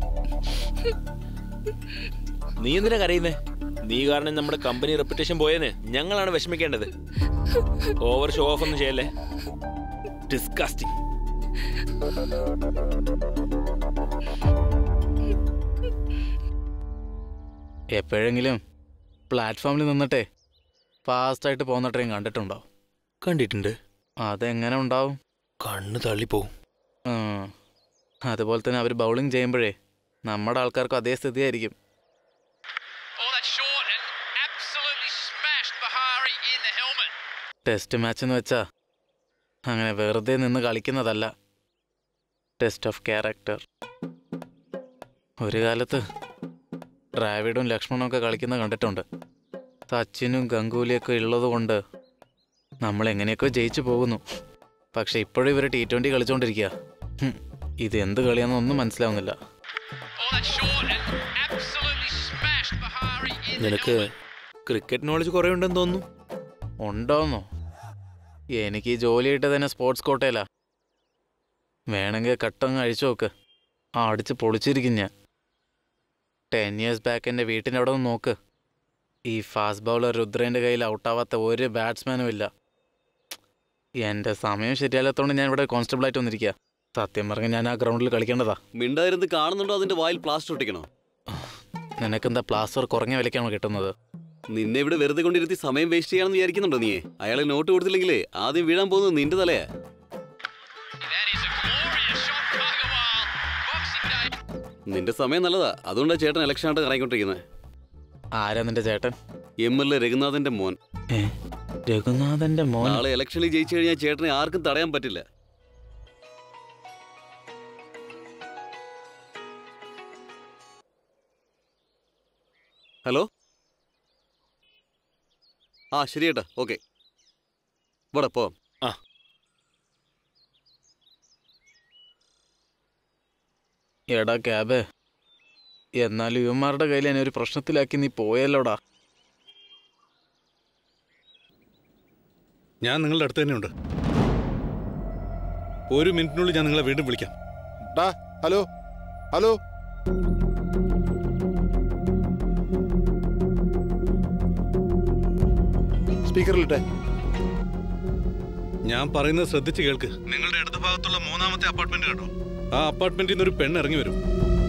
നീ എന്തിനാ കരയുന്നേ നീ കാരണം നമ്മുടെ കമ്പനി റെപ്യൂട്ടേഷൻ പോയേന് ഞങ്ങളാണ് വിഷമിക്കേണ്ടത് ഓവർ ഷോ ഓഫ് ഒന്നും ചെയ്യല്ലേ ഡിസ്കസ്റ്റിംഗ് എപ്പോഴെങ്കിലും പ്ലാറ്റ്ഫോമിൽ നിന്നിട്ടേ ഫാസ്റ്റായിട്ട് പോകുന്ന ട്രെയിൻ കണ്ടിട്ടുണ്ടോ കണ്ടിട്ടുണ്ട് അതെങ്ങനെ ഉണ്ടാവും കണ്ണ് തള്ളിപ്പോവും ഉം. അതുപോലെ തന്നെ അവർ ബൗളിംഗ് ചെയ്യുമ്പോഴേ നമ്മുടെ ആൾക്കാർക്കും അതേ സ്ഥിതിയായിരിക്കും ടെസ്റ്റ് മാച്ച് എന്ന് വെച്ചാ അങ്ങനെ വെറുതെ നിന്ന് കളിക്കുന്നതല്ല ടെസ്റ്റ് ഓഫ് ക്യാരക്ടർ ഒരു കാലത്ത് ദ്രാവിഡും ലക്ഷ്മണും ഒക്കെ കളിക്കുന്നത് കണ്ടിട്ടുണ്ട് സച്ചിനും ഗംഗൂലിയൊക്കെ ഉള്ളത് കൊണ്ട് നമ്മൾ എങ്ങനെയൊക്കെ ജയിച്ചു പോകുന്നു പക്ഷെ ഇപ്പോഴും ഇവർ ടി ട്വൻ്റി കളിച്ചുകൊണ്ടിരിക്കുക ഹും, ഇത് എന്ത് കളിയാണെന്നൊന്നും മനസ്സിലാവുന്നില്ല നിനക്ക് ക്രിക്കറ്റ് നോളജ് കുറെ ഉണ്ടെന്ന് തോന്നുന്നു ഉണ്ടോന്നോ എനിക്ക് ഈ ജോലി കിട്ടിയത് തന്നെ സ്പോർട്സ് കോട്ടയിലാ വേണമെങ്കിൽ കട്ടങ്ങ് അഴിച്ചു നോക്ക് ആ അടിച്ച് പൊളിച്ചിരിക്കും ഞാൻ ടെൻ ഇയേഴ്സ് ബാക്ക് എൻ്റെ വീട്ടിൻ്റെ അവിടെ നിന്ന് നോക്ക് ഈ ഫാസ്റ്റ് ബൗളർ രുദ്രേൻ്റെ കയ്യിൽ ഔട്ടാവാത്ത ഒരു ബാറ്റ്സ്മാനും ഇല്ല എൻ്റെ സമയം ശരിയല്ലാത്തതുകൊണ്ട് ഞാൻ ഇവിടെ കോൺസ്റ്റബിളായിട്ട് വന്നിരിക്കുക സത്യം പറഞ്ഞാൽ ഞാൻ ആ ഗ്രൗണ്ടിൽ കളിക്കേണ്ടതാ മിണ്ടായിരുന്ന് കാണുന്നുണ്ടോ അതിന്റെ വായിൽ പ്ലാസ്റ്റർ ഒട്ടിക്കണോ നിനക്കെന്താ പ്ലാസ്റ്റർ കുറഞ്ഞ വിലക്കാണോ കിട്ടുന്നത് നിന്നെ ഇവിടെ വെറുതെ കൊണ്ടിരുത്തി സമയം വേസ്റ്റ് ചെയ്യാണെന്ന് വിചാരിക്കുന്നുണ്ടോ നീ അയാളെ നോട്ട് കൊടുത്തില്ലെങ്കിലേ ആദ്യം വീഴാൻ പോകുന്നത് നിന്റെ തലയാ നിന്റെ സമയം നല്ലതാ അതുകൊണ്ടാ ചേട്ടൻ ഇലക്ഷൻ ആയിട്ട് ഇറങ്ങിക്കൊണ്ടിരിക്കുന്നത് ആരാ നിന്റെ ചേട്ടൻ എം എൽ എ രഘുനാഥന്റെ മോൻ രഘുനാഥന്റെ മോൻ നാളെ ഇലക്ഷനിൽ ജയിച്ചു കഴിഞ്ഞാൽ ചേട്ടനെ ആർക്കും തടയാൻ പറ്റില്ല ഹലോ ആ ശരി ഏട്ടാ ഓക്കെ ഇവിടെ പോ ആ എടാ ക്യാബ് എന്നാലും യുവന്മാരുടെ കയ്യിൽ എന്നെ ഒരു പ്രശ്നത്തിലാക്കി നീ പോയല്ലോടാ ഞാൻ നിങ്ങളുടെ അടുത്ത് തന്നെയുണ്ട് ഒരു മിനിറ്റിനുള്ളിൽ ഞാൻ നിങ്ങളെ വീണ്ടും വിളിക്കാം ഡാ ഹലോ ഹലോ സ്പീക്കറിലിട്ടെ ഞാൻ പറയുന്നത് ശ്രദ്ധിച്ച് കേൾക്ക് നിങ്ങളുടെ ഇടത് ഭാഗത്തുള്ള മൂന്നാമത്തെ അപ്പാർട്ട്മെന്റ് കണ്ടോ ആ അപ്പാർട്ട്മെന്റിൽ നിന്ന് ഒരു പെണ്ണ് ഇറങ്ങി വരും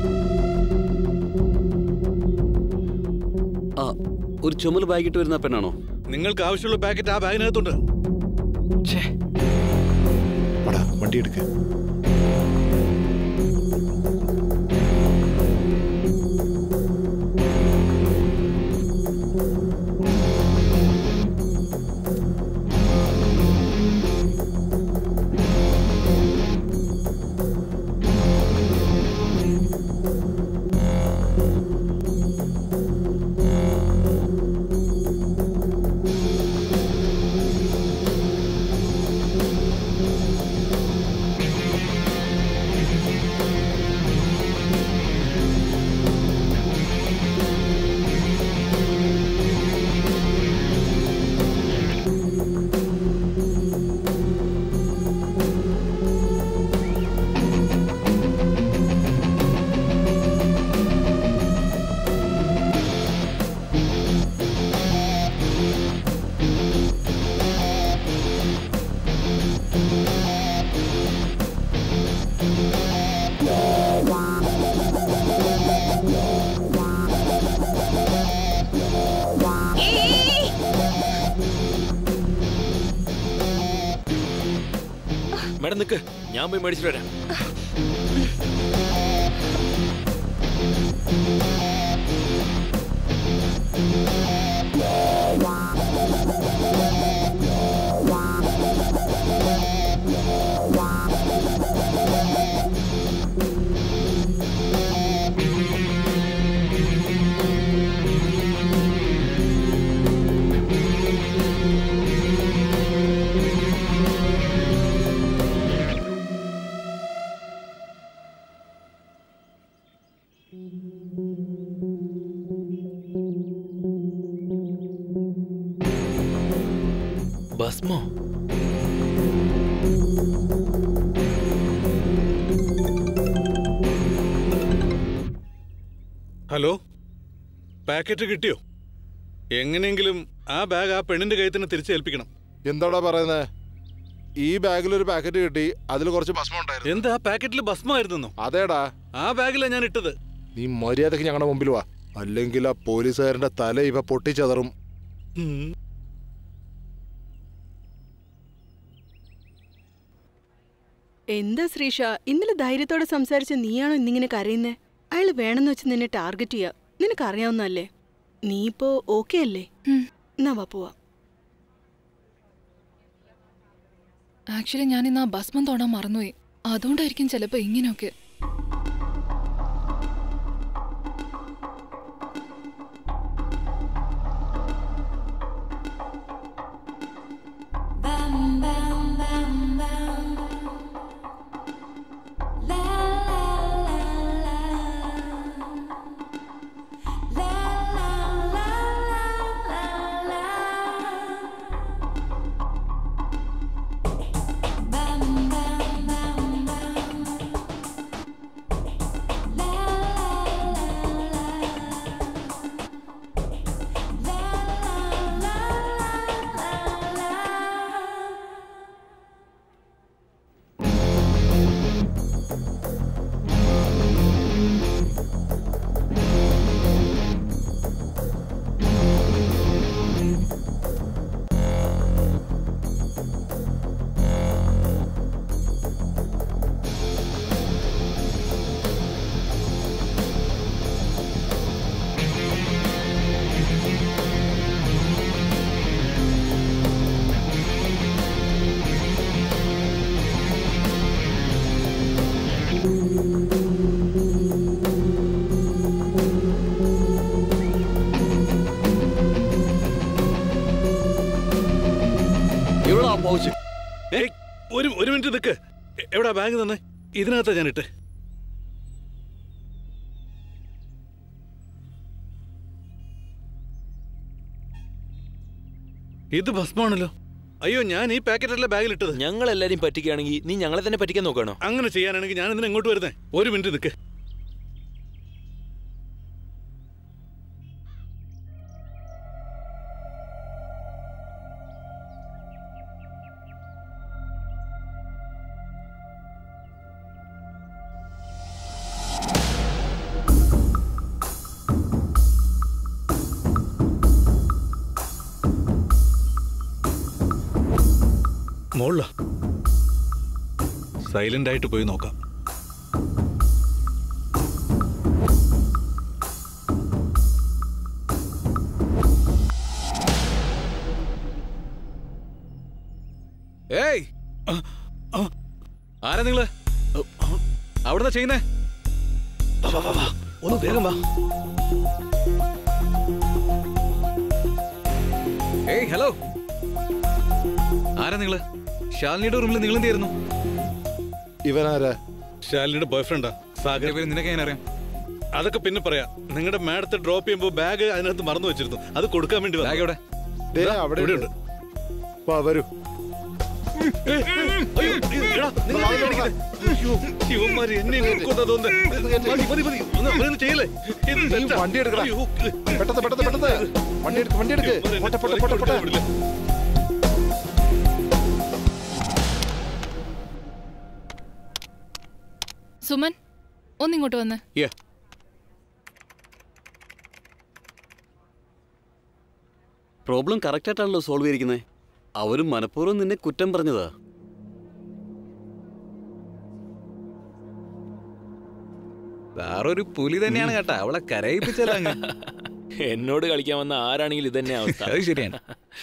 ആ ഒരു ചുമൽ ബാഗിട്ട് വരുന്ന പെണ്ണാണോ നിങ്ങൾക്ക് ആവശ്യമുള്ള പാക്കറ്റ് ആ ബാഗിനകത്തുണ്ട് പടാ വണ്ടി എടുക്ക Thank മാഡം നിക്ക് ഞാൻ പോയി മേടിച്ചിട്ട് വരാം ഭസ്മോ ഹലോ പാക്കറ്റ് കിട്ടിയോ എങ്ങനെയെങ്കിലും ആ ബാഗ് ആ പെണ്ണിന്റെ കയ്യിൽ തന്നെ തിരിച്ചേൽപ്പിക്കണം എന്താടാ പറയുന്നത് ഈ ബാഗിൽ ഒരു പാക്കറ്റ് കിട്ടി അതിൽ കുറച്ച് ഭസ്മം ഉണ്ടായിരുന്നു എന്താ ആ പാക്കറ്റിൽ ഭസ്മായിരുന്നോ അതേടാ ആ ബാഗിലാണ് ഞാൻ ഇട്ടത് നീ മര്യാദക്ക് ഞങ്ങളുടെ മുമ്പിൽ വാ അല്ലെങ്കിൽ ആ പോലീസുകാരന്റെ തല ഇവ പൊട്ടിച്ചതറും എന്താ ശ്രീഷ ഇന്നലെ ധൈര്യത്തോടെ സംസാരിച്ച നീയാണോ ഇന്നിങ്ങനെ കരയുന്നേ അയാൾ വേണമെന്ന് വെച്ച് നിന്നെ ടാർഗറ്റ് ചെയ്യാ നിനക്കറിയാവുന്നല്ലേ നീ ഇപ്പോ ഓക്കെ അല്ലേ എന്നാ വാ പോവാ ആക്ച്വലി ഞാൻ ഇന്ന് ആ ഭസ്മം തൊടാൻ മറന്നുപോയി അതുകൊണ്ടായിരിക്കും ചിലപ്പോ ഇങ്ങനെയൊക്കെ Bam, bam, bam, bam. La, la, la, la. La, la, la, la, la, la. Bam, bam, bam, bam. La, la, la, la. La, la, la, la. എവിടാ പൗച്ച് ഏയ്, ഒരു ഒരു മിനിറ്റ് നിൽക്ക് എവിടാ ബാഗ് തന്നെ ഇതിനകത്താ ഞാൻ ഇട്ട് ഇത് ഭസ്മാണല്ലോ അയ്യോ ഞാൻ ഈ പാക്കറ്റല്ല ബാഗിൽ ഇട്ടത് ഞങ്ങൾ എല്ലാരും പറ്റിക്കുകയാണെങ്കിൽ നീ ഞങ്ങളെ തന്നെ പറ്റിക്കാൻ നോക്കണോ അങ്ങനെ ചെയ്യാനാണെങ്കിൽ ഞാൻ എന്തിനാ ഇങ്ങോട്ട് വരുന്നേ ഒരു മിനിറ്റ് നിൽക്ക് മോളില സൈലന്റ് ആയിട്ട് പോയി നോക്കാം ഏയ് ആരാ നിങ്ങള് അവിടുന്ന് ചെയ്യുന്നേ ഒന്ന് വേഗം വാ ഏയ് ഹലോ ആരാ നിങ്ങള് ശാലിനിയുടെ റൂമിൽ നിങ്ങൾ എന്ത് ചെയ്യുന്നു ഇവനാരാ ശാലിനിയുടെ ബോയ്ഫ്രണ്ടാ സാഗർ പേര് നിനക്ക് എങ്ങനെ അറിയാം അതൊക്കെ പിന്നെ പറയാം നിങ്ങളുടെ മാഡത്തെ ഡ്രോപ്പ് ചെയ്യുമ്പോൾ ബാഗ് അതിനകത്ത് മറന്നു വെച്ചിരുന്നു അത് കൊടുക്കാൻ വേണ്ടി ബാഗ് എവിടെ ദേ, അവിടെ ഇവിടെ ഉണ്ട്. ഉണ്ട് വാ വരൂ അയ്യോ, എടാ, നിങ്ങൾ എന്നെ കാണിക്കുന്നേ? അയ്യോ, ഇവന്മാര് എന്നെ ഇങ്ങ് കൊണ്ടാ തോന്നുന്നേ. മതി, മതി, മതി. ഒന്ന് അവരൊന്നും ചെയ്യല്ലേ? ഇത് നീ തെറ്റാ. വണ്ടി എടുക്കടാ. അയ്യോ, പെട്ടെന്ന് പെട്ടെന്ന് പെട്ടെന്ന് വണ്ടി എടുക്ക് വണ്ടി എടുക്ക് ഇവന്മാര് പോട്ടെ എന്നെ പോട്ടെ പോട്ടെ പോട്ടെ വിടില്ല. സുമൻ ഒന്നിങ്ങോട്ട് വന്ന് പ്രോബ്ലം കറക്റ്റ് ആയിട്ടാണല്ലോ സോൾവ് ചെയ്തിരിക്കുന്നത് അവരും മനഃപൂർവ്വം നിന്നെ കുറ്റം പറഞ്ഞതാ വേറൊരു പുലി തന്നെയാണ് കേട്ടാ അവളെ കരയിപ്പിച്ചല്ല അങ്ങ് എന്നോട് കളിക്കാൻ വന്ന ആരാണെങ്കിലും ഇതന്നെ അവസ്ഥ അത് ശരിയാണ്.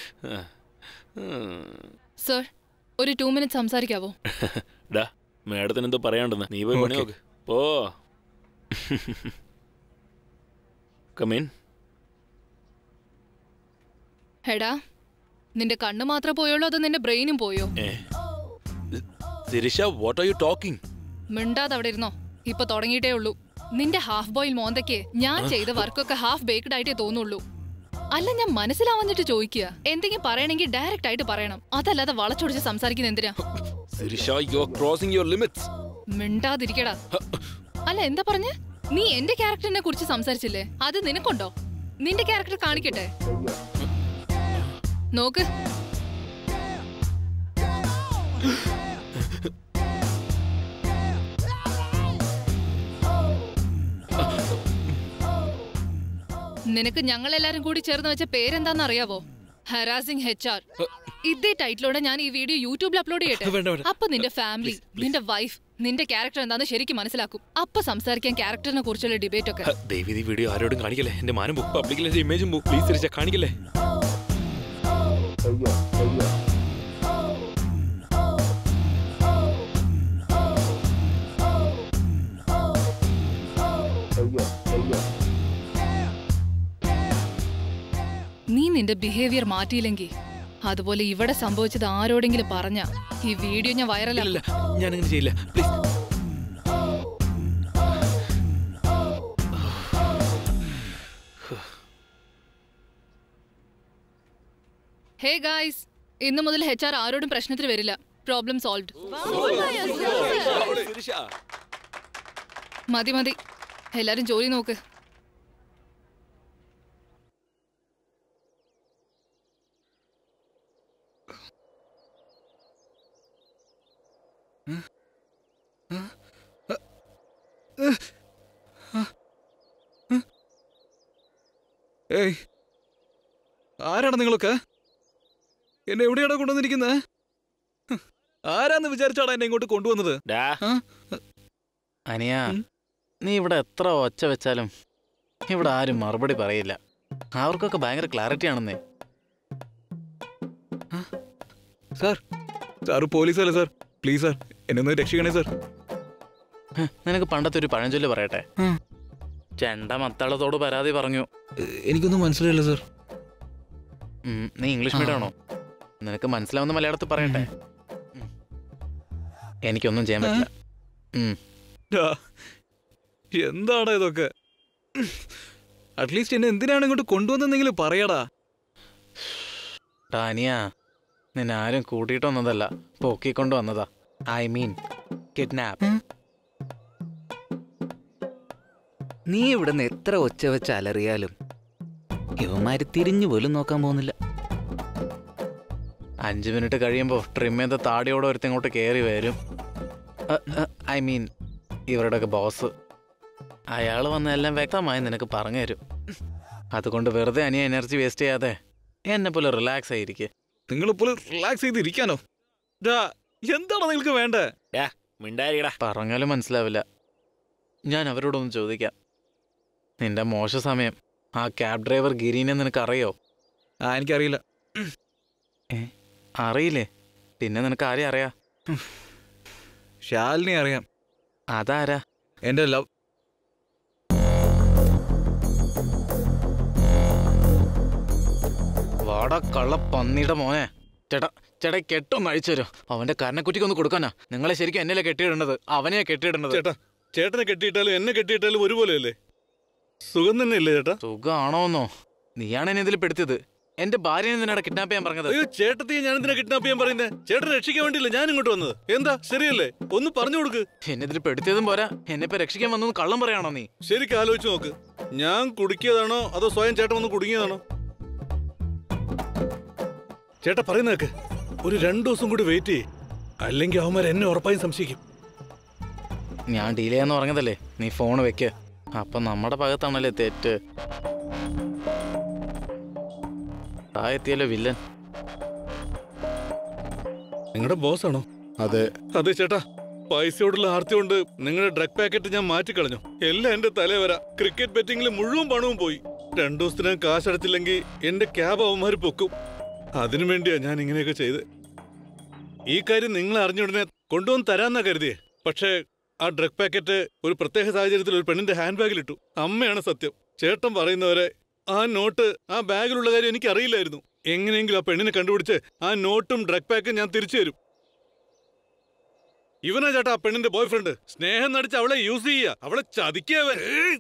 സർ ഒരു ടു മിനിറ്റ് സംസാരിക്കാവോ ഡാ മേഡത്തിന് എന്തോ പറയാണ്ടെന്ന് നീ പോയി പണി Okay. നോക്ക് പോ കമീൻ ഹെടാ നിന്റെ കണ്ണ് മാത്രമേ പോയുള്ളൂ അതോ നിന്റെ ബ്രെയിനും പോയോ ഏ Sirisha what are you talking മിണ്ടാതെ അവിടെ ഇരുന്നോ ഇപ്പൊ തുടങ്ങിയിട്ടേ ഉള്ളൂ നിന്റെ ഹാഫ് ബോയിൽ മോന്തയ്ക്ക് ഞാൻ ചെയ്ത വർക്കൊക്കെ ഹാഫ് ബേക്ക്ഡ് ആയിട്ടേ തോന്നുള്ളൂ അല്ല ഞാൻ മനസ്സിലാവാഞ്ഞിട്ട് ചോദിക്കുക എന്തെങ്കിലും പറയണമെങ്കിൽ ഡയറക്റ്റ് ആയിട്ട് പറയണം അതല്ലാതെ വളച്ചൊടിച്ച് സംസാരിക്കുന്ന എന്തിനാ Sirisha you are crossing your limits മിണ്ടാതിരിക്കടാ അല്ല എന്താ പറഞ്ഞ നീ എന്റെ ക്യാരക്ടറിനെ കുറിച്ച് സംസാരിച്ചില്ലേ അത് നിനക്കുണ്ടോ നിന്റെ ക്യാരക്ടർ കാണിക്കട്ടെ നോക്ക് നിനക്ക് ഞങ്ങൾ എല്ലാരും കൂടി ചേർന്ന് വെച്ച പേരെന്താന്ന് അറിയാവോ ഹരാസിംഗ് എച്ച് ആർ ഇതേ ടൈറ്റിലോടെ ഞാൻ ഈ വീഡിയോ യൂട്യൂബിൽ അപ്ലോഡ് വേണ്ട, ചെയ്യട്ടെ വേണ്ട. അപ്പൊ നിന്റെ ഫാമിലി നിന്റെ വൈഫ് നിന്റെ ക്യാരക്ടർ എന്താന്ന് ശരിക്കും മനസ്സിലാക്കും അപ്പൊ സംസാരിക്കാൻ ക്യാരക്ടറിനെ കുറിച്ചുള്ള ഡിബേറ്റ് ഒക്കെ ദൈവം ഈ വീഡിയോ ആരോടും കാണിക്കല്ലേ എന്റെ മാനം പോകും പബ്ലിക്കിൽ എന്റെ ഇമേജും പോകും പ്ലീസ് സിരിച്ച കാണിക്കല്ലേ നീ നിന്റെ ബിഹേവിയർ മാറ്റിയില്ലെങ്കിൽ അതുപോലെ ഇവിടെ സംഭവിച്ചത് ആരോടെങ്കിലും പറഞ്ഞ ഈ വീഡിയോ ഞാൻ വൈറലാക്കില്ല ഞാൻ അങ്ങനെ ചെയ്യില്ല പ്ലീസ് ഹേ ഗായ്സ് ഇന്നു മുതൽ എച്ച് ആർ ആരോടും പ്രശ്നത്തിന് വരില്ല പ്രോബ്ലം സോൾവ് മതി മതി എല്ലാരും ജോലി നോക്ക് ഏയ് ആരാണ് നിങ്ങളൊക്കെ എന്നെ എവിടെയാടാ കൊണ്ടുവന്നിരിക്കുന്നത് ആരാന്ന് വിചാരിച്ചാടാ എന്നെ ഇങ്ങോട്ട് കൊണ്ടുവന്നത് അനിയ നീ ഇവിടെ എത്ര ഒച്ച വെച്ചാലും ഇവിടെ ആരും മറുപടി പറയില്ല അവർക്കൊക്കെ ഭയങ്കര ക്ലാരിറ്റി ആണെന്നേ സാർ സാർ പോലീസല്ലേ സാർ പ്ലീസ് സാർ എന്നെ ഒന്ന് രക്ഷിക്കണേ സാർ ഹ്, നിനക്ക് പണ്ടത്തെ ഒരു പഴഞ്ചൊല്ല് പറയട്ടെ ചെണ്ട മത്തളത്തോട് പരാതി പറഞ്ഞു എനിക്കൊന്നും മനസ്സിലായില്ല സാർ ഉം, നീ ഇംഗ്ലീഷ് മീഡിയം ആണോ നിനക്ക് മനസ്സിലാവുന്ന മലയാളത്തിൽ പറയട്ടെ ഉം. എനിക്കൊന്നും ചെയ്യാൻ പറ്റില്ല ഉം. ഡാ, എന്താണ് ഇതൊക്കെ അറ്റ്ലീസ്റ്റ് എന്നെ എന്തിനാണ് ഇങ്ങോട്ട് കൊണ്ടുവന്നെന്നെങ്കിലും പറയടാ ടാനിയ നിന്നെ ആരും കൂട്ടിയിട്ട് വന്നതല്ല പൊക്കിക്കൊണ്ട് വന്നതാ ഐ മീൻ കിഡ്നാപ്പ് നീ ഇവിടുന്ന് എത്ര ഒച്ച വെച്ച് അലറിയാലും ഇവന്മാര് തിരിഞ്ഞു പോലും നോക്കാൻ പോകുന്നില്ല അഞ്ച് മിനിറ്റ് കഴിയുമ്പോൾ ട്രിം ചെയ്ത താടിയോടെ ഒരുത്ത ഇങ്ങോട്ട് കയറി വരും ഐ മീൻ ഇവരുടെയൊക്കെ ബോസ് അയാൾ വന്ന് എല്ലാം വ്യക്തമായി നിനക്ക് പറഞ്ഞു തരും അതുകൊണ്ട് വെറുതെ അനിയ എനർജി വേസ്റ്റ് ചെയ്യാതെ എന്നെ പോലെ റിലാക്സ് ആയിരിക്കെ നിങ്ങളിപ്പോൾ റിലാക്സ് ചെയ്ത് ഇരിക്കാനോ ഡാ, എന്താണ് നിങ്ങൾക്ക് വേണ്ടേ പറഞ്ഞാലും മനസ്സിലാവില്ല ഞാൻ അവരോടൊന്ന് ചോദിക്കാം നിന്റെ മോശ സമയം ആ ക്യാബ് ഡ്രൈവർ ഗിരീനെ നിനക്ക് അറിയോ ആ എനിക്കറിയില്ല ഏ അറിയില്ലേ പിന്നെ നിനക്ക് ആരെയും അറിയാ ശാലിനെ അറിയാം അതാരാ എന്റെ ലവ് വാടാ കള്ള പന്നിയുടെ മോനെ ചേട്ടാ ചേട്ടാ ഈ കെട്ടൊന്ന് അഴിച്ചു തരും അവന്റെ കരണക്കുറ്റിക്ക് ഒന്ന് കൊടുക്കാനാ നിങ്ങളെ ശരിക്കും എന്നല്ലേ കെട്ടിയിടേണ്ടത് അവനെയാ കെട്ടിയിടേണ്ടത് ചേട്ടാ ചേട്ടനെ കെട്ടിയിട്ടാലും എന്നെ കെട്ടിയിട്ടാലും ഒരുപോലെയല്ലേ സുഖം തന്നെ ഇല്ലേ ചേട്ടാ സുഖമാണോന്നോ നീയാണ് എന്നെ ഇതിൽ പെടുത്തിയത് എന്റെ ഭാര്യനെ നിന്നോട് കിഡ്നാപ്പ് ചെയ്യാൻ പറഞ്ഞത് അയ്യോ ചേട്ടത്തി ഞാൻ എന്തിനാ കിഡ്നാപ്പ് ചെയ്യാൻ പറയുന്നത് ചേട്ടനെ രക്ഷിക്കാൻ വേണ്ടിയില്ല ഞാൻ ഇങ്ങോട്ട് വന്നത് എന്താ ശരിയല്ലേ ഒന്ന് പറഞ്ഞു കൊടുക്ക് എന്നെ ഇതിൽ പെടുത്തിയതും പോരാ എന്നെ ഇപ്പൊ രക്ഷിക്കാൻ വന്നു കള്ളം പറയാണോ നീ ശരിക്കും ആലോചിച്ച് നോക്ക് ഞാൻ കുടുക്കിയതാണോ അതോ സ്വയം ചേട്ടൻ വന്ന് കുടുങ്ങിയതാണോ ചേട്ടാ പറയുന്നേക്ക് ഒരു രണ്ടു ദിവസം കൂടി വെയിറ്റ് ചെയ്യ് അല്ലെങ്കിൽ അവന്മാർ എന്നെ ഉറപ്പായും സംശയിക്കും ഞാൻ ഡീൽ ചെയ്യാന്ന് പറഞ്ഞതല്ലേ നീ ഫോൺ വെക്ക് അപ്പൊ നമ്മുടെ ഭാഗത്താണല്ലേ തെറ്റ് ആ എത്തിയല്ലോ വില്ലൻ നിങ്ങളുടെ ബോസ് ആണോ അതെ അതെ ചേട്ടാ പൈസയോടുള്ള ആർത്തി കൊണ്ട് നിങ്ങളുടെ ഡ്രഗ് പാക്കറ്റ് ഞാൻ മാറ്റിക്കളഞ്ഞു എല്ലാം എന്റെ തലേ വര ക്രിക്കറ്റ് ബെറ്റിംഗിൽ മുഴുവൻ പണവും പോയി രണ്ടു ദിവസത്തിനകം കാശ് അടച്ചില്ലെങ്കിൽ എന്റെ ക്യാബ് അവന്മാർ പൊക്കും അതിനു വേണ്ടിയാ ഞാൻ ഇങ്ങനെയൊക്കെ ചെയ്ത് ഈ കാര്യം നിങ്ങൾ അറിഞ്ഞ ഉടനെ കൊണ്ടുവന്ന് തരാന്നാ കരുതിയേ പക്ഷേ ആ ഡ്രഗ് പാക്കറ്റ് ഒരു പ്രത്യേക സാഹചര്യത്തിൽ ഒരു പെണ്ണിന്റെ ഹാൻഡ് ബാഗിലിട്ടു അമ്മയാണ് സത്യം ചേട്ടൻ പറയുന്നവരെ ആ നോട്ട് ആ ബാഗിലുള്ള കാര്യം എനിക്ക് അറിയില്ലായിരുന്നു എങ്ങനെയെങ്കിലും ആ പെണ്ണിനെ കണ്ടുപിടിച്ച് ആ നോട്ടും ഡ്രഗ് പാക്കും ഞാൻ തിരിച്ചു തരും ഇവനാ ചേട്ടാ ആ പെണ്ണിന്റെ ബോയ് ഫ്രണ്ട് സ്നേഹം നടിച്ച് അവളെ യൂസ് ചെയ്യുക അവളെ ചതിക്കവൻ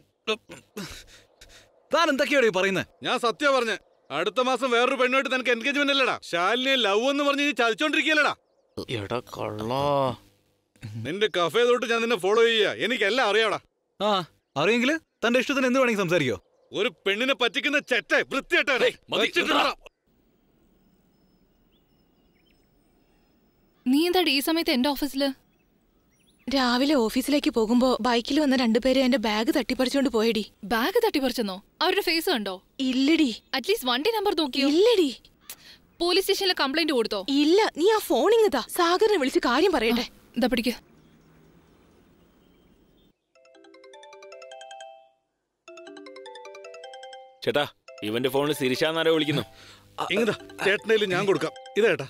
താൻ എന്തൊക്കെയാടോ പറയുന്നത് ഞാൻ സത്യം പറഞ്ഞ അടുത്ത മാസം വേറൊരു പെണ്ണുമായിട്ട് നിനക്ക് എൻഗേജ്മെന്റ് അല്ലടാ ശാലിനെ ലവ് എന്ന് പറഞ്ഞ് നീ ചതിച്ചോണ്ടിരിക്കലടാ എടാ കള്ളാ നിന്റെ കഫേ തൊട്ട് ഞാൻ നിന്നെ ഫോളോ ചെയ്യാ എനിക്കെല്ലാം അറിയാടാ ആ അറിയെങ്കിൽ തന്റെ ഇഷ്ടത്തിന് എന്ത് വേണമെങ്കിൽ സംസാരിക്കോ ഒരു പെണ്ണിനെ പറ്റിക്കുന്ന ചെറ്റ വൃത്തിയായിട്ടാ നീ എന്താടി ഈ സമയത്ത് എന്റെ ഓഫീസില് രാവിലെ ഓഫീസിലേക്ക് പോകുമ്പോ ബൈക്കിൽ വന്ന രണ്ടുപേര് എന്റെ ബാഗ് തട്ടിപ്പറിച്ചോണ്ട് പോയടി ബാഗ് തട്ടിപ്പറിച്ചെന്നോ അവരുടെ ഫേസ് കണ്ടോ ഇല്ലടി അറ്റ്ലീസ്റ്റ് വണ്ടി നമ്പർ നോക്കിയോ ഇല്ലടി പോലീസ് സ്റ്റേഷനിൽ കംപ്ലൈന്റ് കൊടുത്തോ ഇല്ല നീ ആ ഫോൺ ഇങ്ങതാ സാഗറിനെ വിളിച്ച് കാര്യം പറയട്ടെ ഇതാ പിടിക്ക് ചേട്ടാ ഇവന്റെ ഫോണിൽ സിരിശാന്നാരോ വിളിക്കുന്നു ഇങ്ങതാ ചേട്ടനേലും ഞാൻ കൊടുക്കാം ഇതേട്ടാ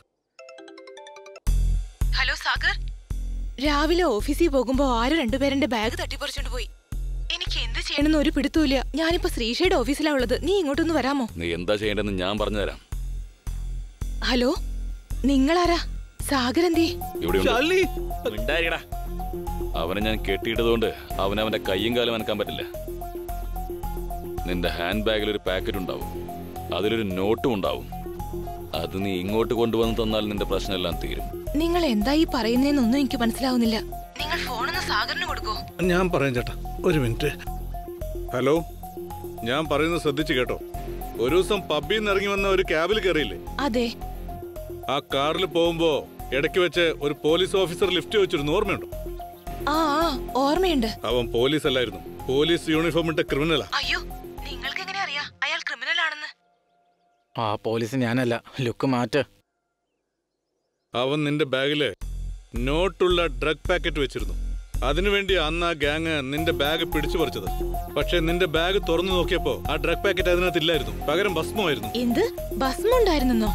ഹലോ സാഗർ രാവിലെ ഓഫീസിൽ പോകുമ്പോ ആരോ രണ്ടുപേരെന്റെ ബാഗ് തട്ടിപ്പറിച്ചോണ്ട് പോയി എനിക്ക് എന്ത് ചെയ്യണമെന്ന് ഒരു പിടുത്തൂല്ല ഞാനിപ്പോ ശ്രീഷയുടെ ഓഫീസിലാ ഉള്ളത് നീ ഇങ്ങോട്ടൊന്ന് വരാമോ നീ എന്താ ചെയ്യേണ്ടതെന്ന് ഞാൻ പറഞ്ഞുതരാം ഹലോ നിങ്ങളാരാ സാഗർ എന്തേ ഇവിടെ മിണ്ടായിരിക്കടാ അവനെ ഞാൻ കെട്ടിയിട്ടതുകൊണ്ട് അവൻ അവന്റെ കയ്യും കാലും അനക്കാൻ പറ്റില്ല നിന്റെ ഹാൻഡ് ബാഗിൽ ഒരു പാക്കറ്റ് ഉണ്ടാവും അതിലൊരു നോട്ടും ഉണ്ടാവും അത് നീ ഇങ്ങോട്ട് കൊണ്ടുവന്ന് തന്നാൽ നിന്റെ പ്രശ്നമെല്ലാം തീരും നിങ്ങൾ എന്താ ഈ പറയുന്നതെന്നൊന്നും എനിക്ക് മനസ്സിലാവുന്നില്ല നിങ്ങൾ ഫോണൊന്ന് സാഗറിന് കൊടുക്കോ ഞാൻ പറയാം ചേട്ടാ ഒരു മിനിറ്റ് ഹലോ ഞാൻ പറയുന്നത് ശ്രദ്ധിച്ചു കേട്ടോ ഒരു ദിവസം പബ്ബിൽ നിന്ന് ഇറങ്ങി വന്ന ഒരു ക്യാബിൽ കയറിയില്ലേ അതെ ആ കാറിൽ പോകുമ്പോ ഇടയ്ക്ക് വെച്ച് ഒരു പോലീസ് ഓഫീസർ ലിഫ്റ്റ് വെച്ചിരുന്നു ഓർമ്മയുണ്ടോ ആ ആ ഓർമ്മയുണ്ട് അവൻ പോലീസ് അല്ലായിരുന്നു പോലീസ് യൂണിഫോം ഇട്ട ക്രിമിനലാ അയ്യോ നിങ്ങൾക്ക് എങ്ങനെ അറിയാ അയാൾ ക്രിമിനൽ ആണെന്ന് ആ പോലീസ് ഞാനല്ല ലുക്ക് മാറ്റ് അവൻ നിന്റെ ബാഗില് നോട്ടുള്ള ഡ്രഗ് പാക്കറ്റ് വെച്ചിരുന്നു അതിനുവേണ്ടി അന്ന് ആ ഗ്യാങ് നിന്റെ ബാഗ് പിടിച്ചു പറിച്ചത് പക്ഷെ നിന്റെ ബാഗ് തുറന്നു നോക്കിയപ്പോ ആ ഡ്രഗ് പാക്കറ്റ് അതിനകത്ത് ഇല്ലായിരുന്നു പകരം ഭസ്മമായിരുന്നു എന്ത് ഭസ്മം ഉണ്ടായിരുന്നോ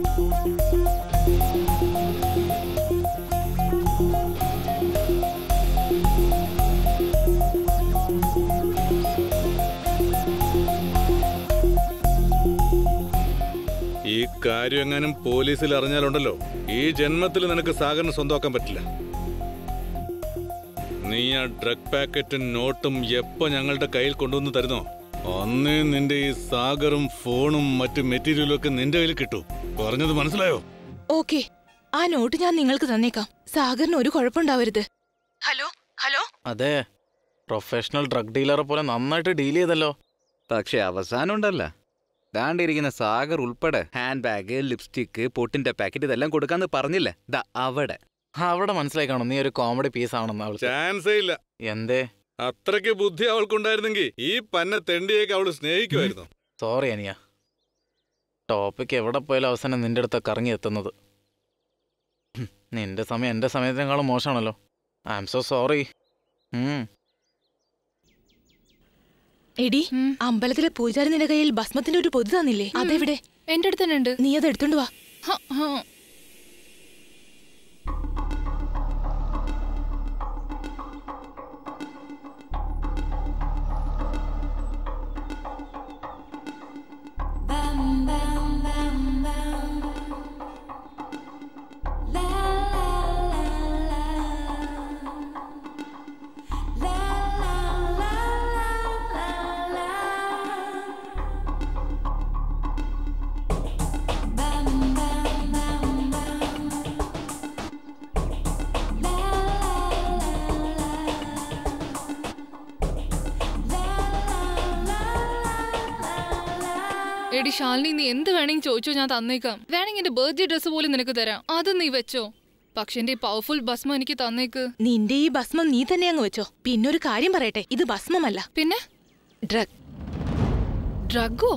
ഈ കാര്യം എങ്ങാനും പോലീസിൽ അറിഞ്ഞാലുണ്ടല്ലോ ഈ ജന്മത്തിൽ നിനക്ക് സാഗറിന് സ്വന്തമാക്കാൻ പറ്റില്ല നീ ആ ഡ്രഗ് പാക്കറ്റും നോട്ടും എപ്പോ ഞങ്ങളുടെ കയ്യിൽ കൊണ്ടുവന്ന് തരുന്നോ അന്നേ നിന്റെ ഈ സാഗറും ഫോണും മറ്റു മെറ്റീരിയലും ഒക്കെ നിന്റെ കയ്യിൽ കിട്ടൂ പറഞ്ഞത് മനസ്സിലായോ ഓക്കെ ആ നോട്ട് ഞാൻ നിങ്ങൾക്ക് തന്നേക്കാം സാഗറിന് ഒരു കുഴപ്പമുണ്ടാവരുത് ഹലോ ഹലോ അതെ പ്രൊഫഷണൽ ഡ്രഗ് ഡീലറെ പോലെ നന്നായിട്ട് ഡീൽ ചെയ്തല്ലോ പക്ഷെ അവസാനം ഉണ്ടല്ല ദാണ്ടിരിക്കുന്ന സാഗർ ഉൾപ്പെടെ ഹാൻഡ് ബാഗ് ലിപ്സ്റ്റിക്ക് പൊട്ടിന്റെ പാക്കറ്റ് ഇതെല്ലാം കൊടുക്കാന്ന് പറഞ്ഞില്ലേ ദാ അവിടെ അവിടെ മനസ്സിലായി കാണും നീ ഒരു കോമഡി പീസ് ആണെന്ന് അവൾ ചാൻസേ ഇല്ല എന്തേ അത്രയ്ക്ക് ബുദ്ധി അവൾക്കുണ്ടായിരുന്നെങ്കിൽ ഈ പന്ന തെണ്ടിയേക്ക് അവള് സ്നേഹിക്കുമായിരുന്നു സോറി അനിയ ടോപ്പിക് എവിടെ പോയാലും അവസാനം നിന്റെ അടുത്ത് കറങ്ങി എത്തുന്നത് ഹും, നിന്റെ സമയം എന്റെ സമയത്തിനേക്കാളും മോശമാണല്ലോ ഐ ആം സോ സോറി എടി അമ്പലത്തിലെ പൂജാരി നിന്റെ കയ്യിൽ ഭസ്മത്തിന്റെ ഒരു പൊതു തന്നില്ലേ അതെവിടെ എന്റെ അടുത്ത് തന്നെ ഉണ്ട് നീ അത് എടുത്തോണ്ട് വാ ഹ, ഹ. എടി ശാലിനി നീ എന്ത് വേണമെങ്കിൽ ചോദിച്ചോ ഞാൻ തന്നേക്കാം വേണമെങ്കിൽ എന്റെ ബർത്ത്ഡേ ഡ്രസ്സ് പോലും നിനക്ക് തരാം അത് നീ വെച്ചോ പക്ഷെ എന്റെ പവർഫുൾ ഭസ്മം എനിക്ക് തന്നേക്ക് നിന്റെ ഈ ഭസ്മം നീ തന്നെ അങ്ങ് വെച്ചോ പിന്നെ ഒരു കാര്യം പറയട്ടെ ഇത് ഭസ്മമല്ല പിന്നെ ഡ്രഗ് ഡ്രഗോ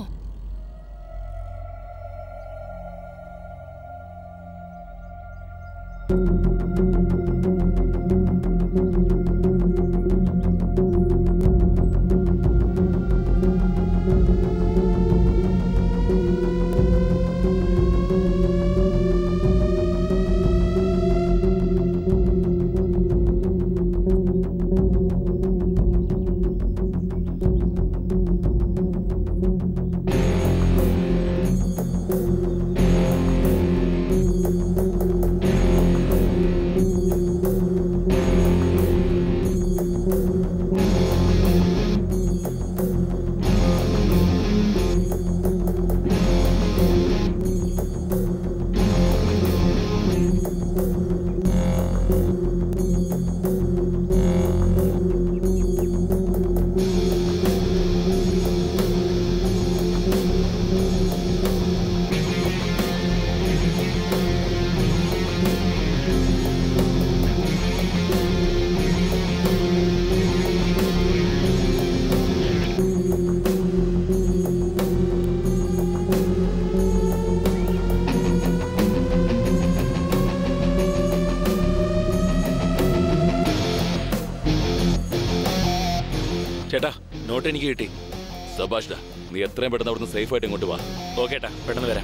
ചേട്ടാ നോട്ട് എനിക്ക് കിട്ടി സബാഷ്ഡ നീ എത്രയും പെട്ടെന്ന് അവിടുന്ന് സേഫ് ആയിട്ട് ഇങ്ങോട്ട് വാ ഓക്കെ ഏട്ടാ പെട്ടെന്ന് വരാം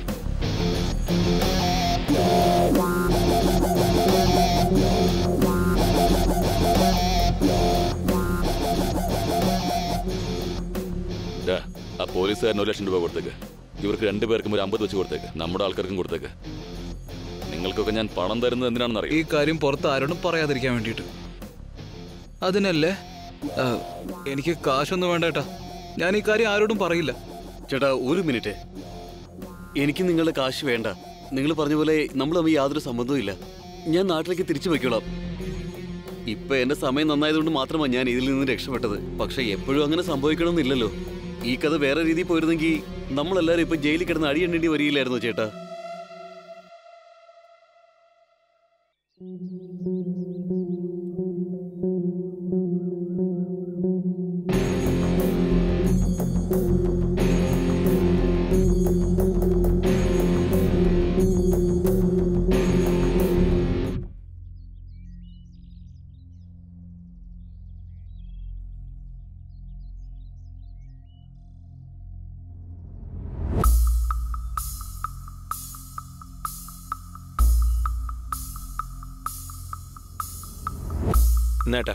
ഡാ, ആ പോലീസുകാരന് ഒരു ലക്ഷം രൂപ കൊടുത്തേക്ക് ഇവർക്ക് രണ്ടുപേർക്കും ഒരു അമ്പത് വെച്ച് കൊടുത്തേക്ക് നമ്മുടെ ആൾക്കാർക്കും കൊടുത്തേക്ക് നിങ്ങൾക്കൊക്കെ ഞാൻ പണം തരുന്നത് എന്തിനാണെന്ന് അറിയാം ഈ കാര്യം പുറത്ത് ആരോടും പറയാതിരിക്കാൻ വേണ്ടിയിട്ട് അതിനല്ലേ ആ, എനിക്ക് കാശൊന്നും വേണ്ട ഏട്ടാ ഞാൻ ഈ കാര്യം ആരോടും പറയില്ല ചേട്ടാ ഒരു മിനിറ്റ് എനിക്ക് നിങ്ങളുടെ കാശ് വേണ്ട നിങ്ങൾ പറഞ്ഞ പോലെ നമ്മൾ തമ്മിൽ യാതൊരു സംബന്ധവും ഇല്ല ഞാൻ നാട്ടിലേക്ക് തിരിച്ചു വയ്ക്കോളാം ഇപ്പൊ എന്റെ സമയം നന്നായതുകൊണ്ട് മാത്രമാണ് ഞാൻ ഇതിൽ നിന്ന് രക്ഷപ്പെട്ടത് പക്ഷെ എപ്പോഴും അങ്ങനെ സംഭവിക്കണമെന്നില്ലല്ലോ ഈ കഥ വേറെ രീതിയിൽ പോയിരുന്നെങ്കിൽ നമ്മളെല്ലാരും ഇപ്പൊ ജയിലിൽ കിടന്ന് അടിയെണ്ണേണ്ടി വരികയില്ലായിരുന്നോ ചേട്ടാ എന്നേട്ടാ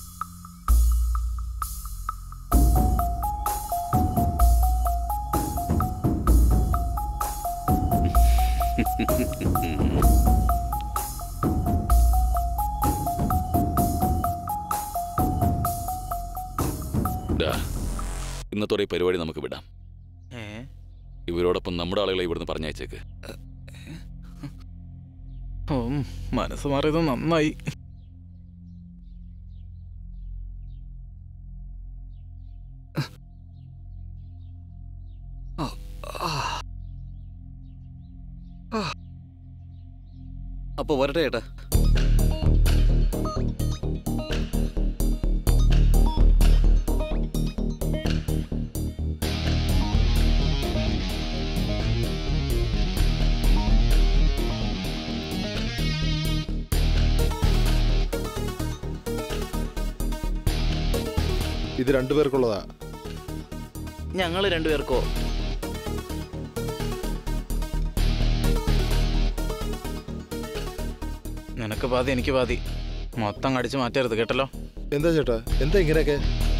ഡാ, ഇന്നത്തോടെ ഈ പരിപാടി നമുക്ക് വിടാം ഇവരോടൊപ്പം നമ്മുടെ ആളുകളെ ഇവിടുന്ന് പറഞ്ഞയച്ചേക്ക് ഓ മനസ്സ് മാറിയത് നന്നായി അപ്പൊ വരട്ടെ ചേട്ടാ ഇത് രണ്ടുപേർക്കുള്ളതാ ഞങ്ങൾ രണ്ടുപേർക്കോ നിനക്ക് പാതി എനിക്ക് പാതി മൊത്തം കടിച്ചു മാറ്റരുത് കേട്ടല്ലോ എന്താ ചേട്ടാ എന്താ ഇങ്ങനെയൊക്കെ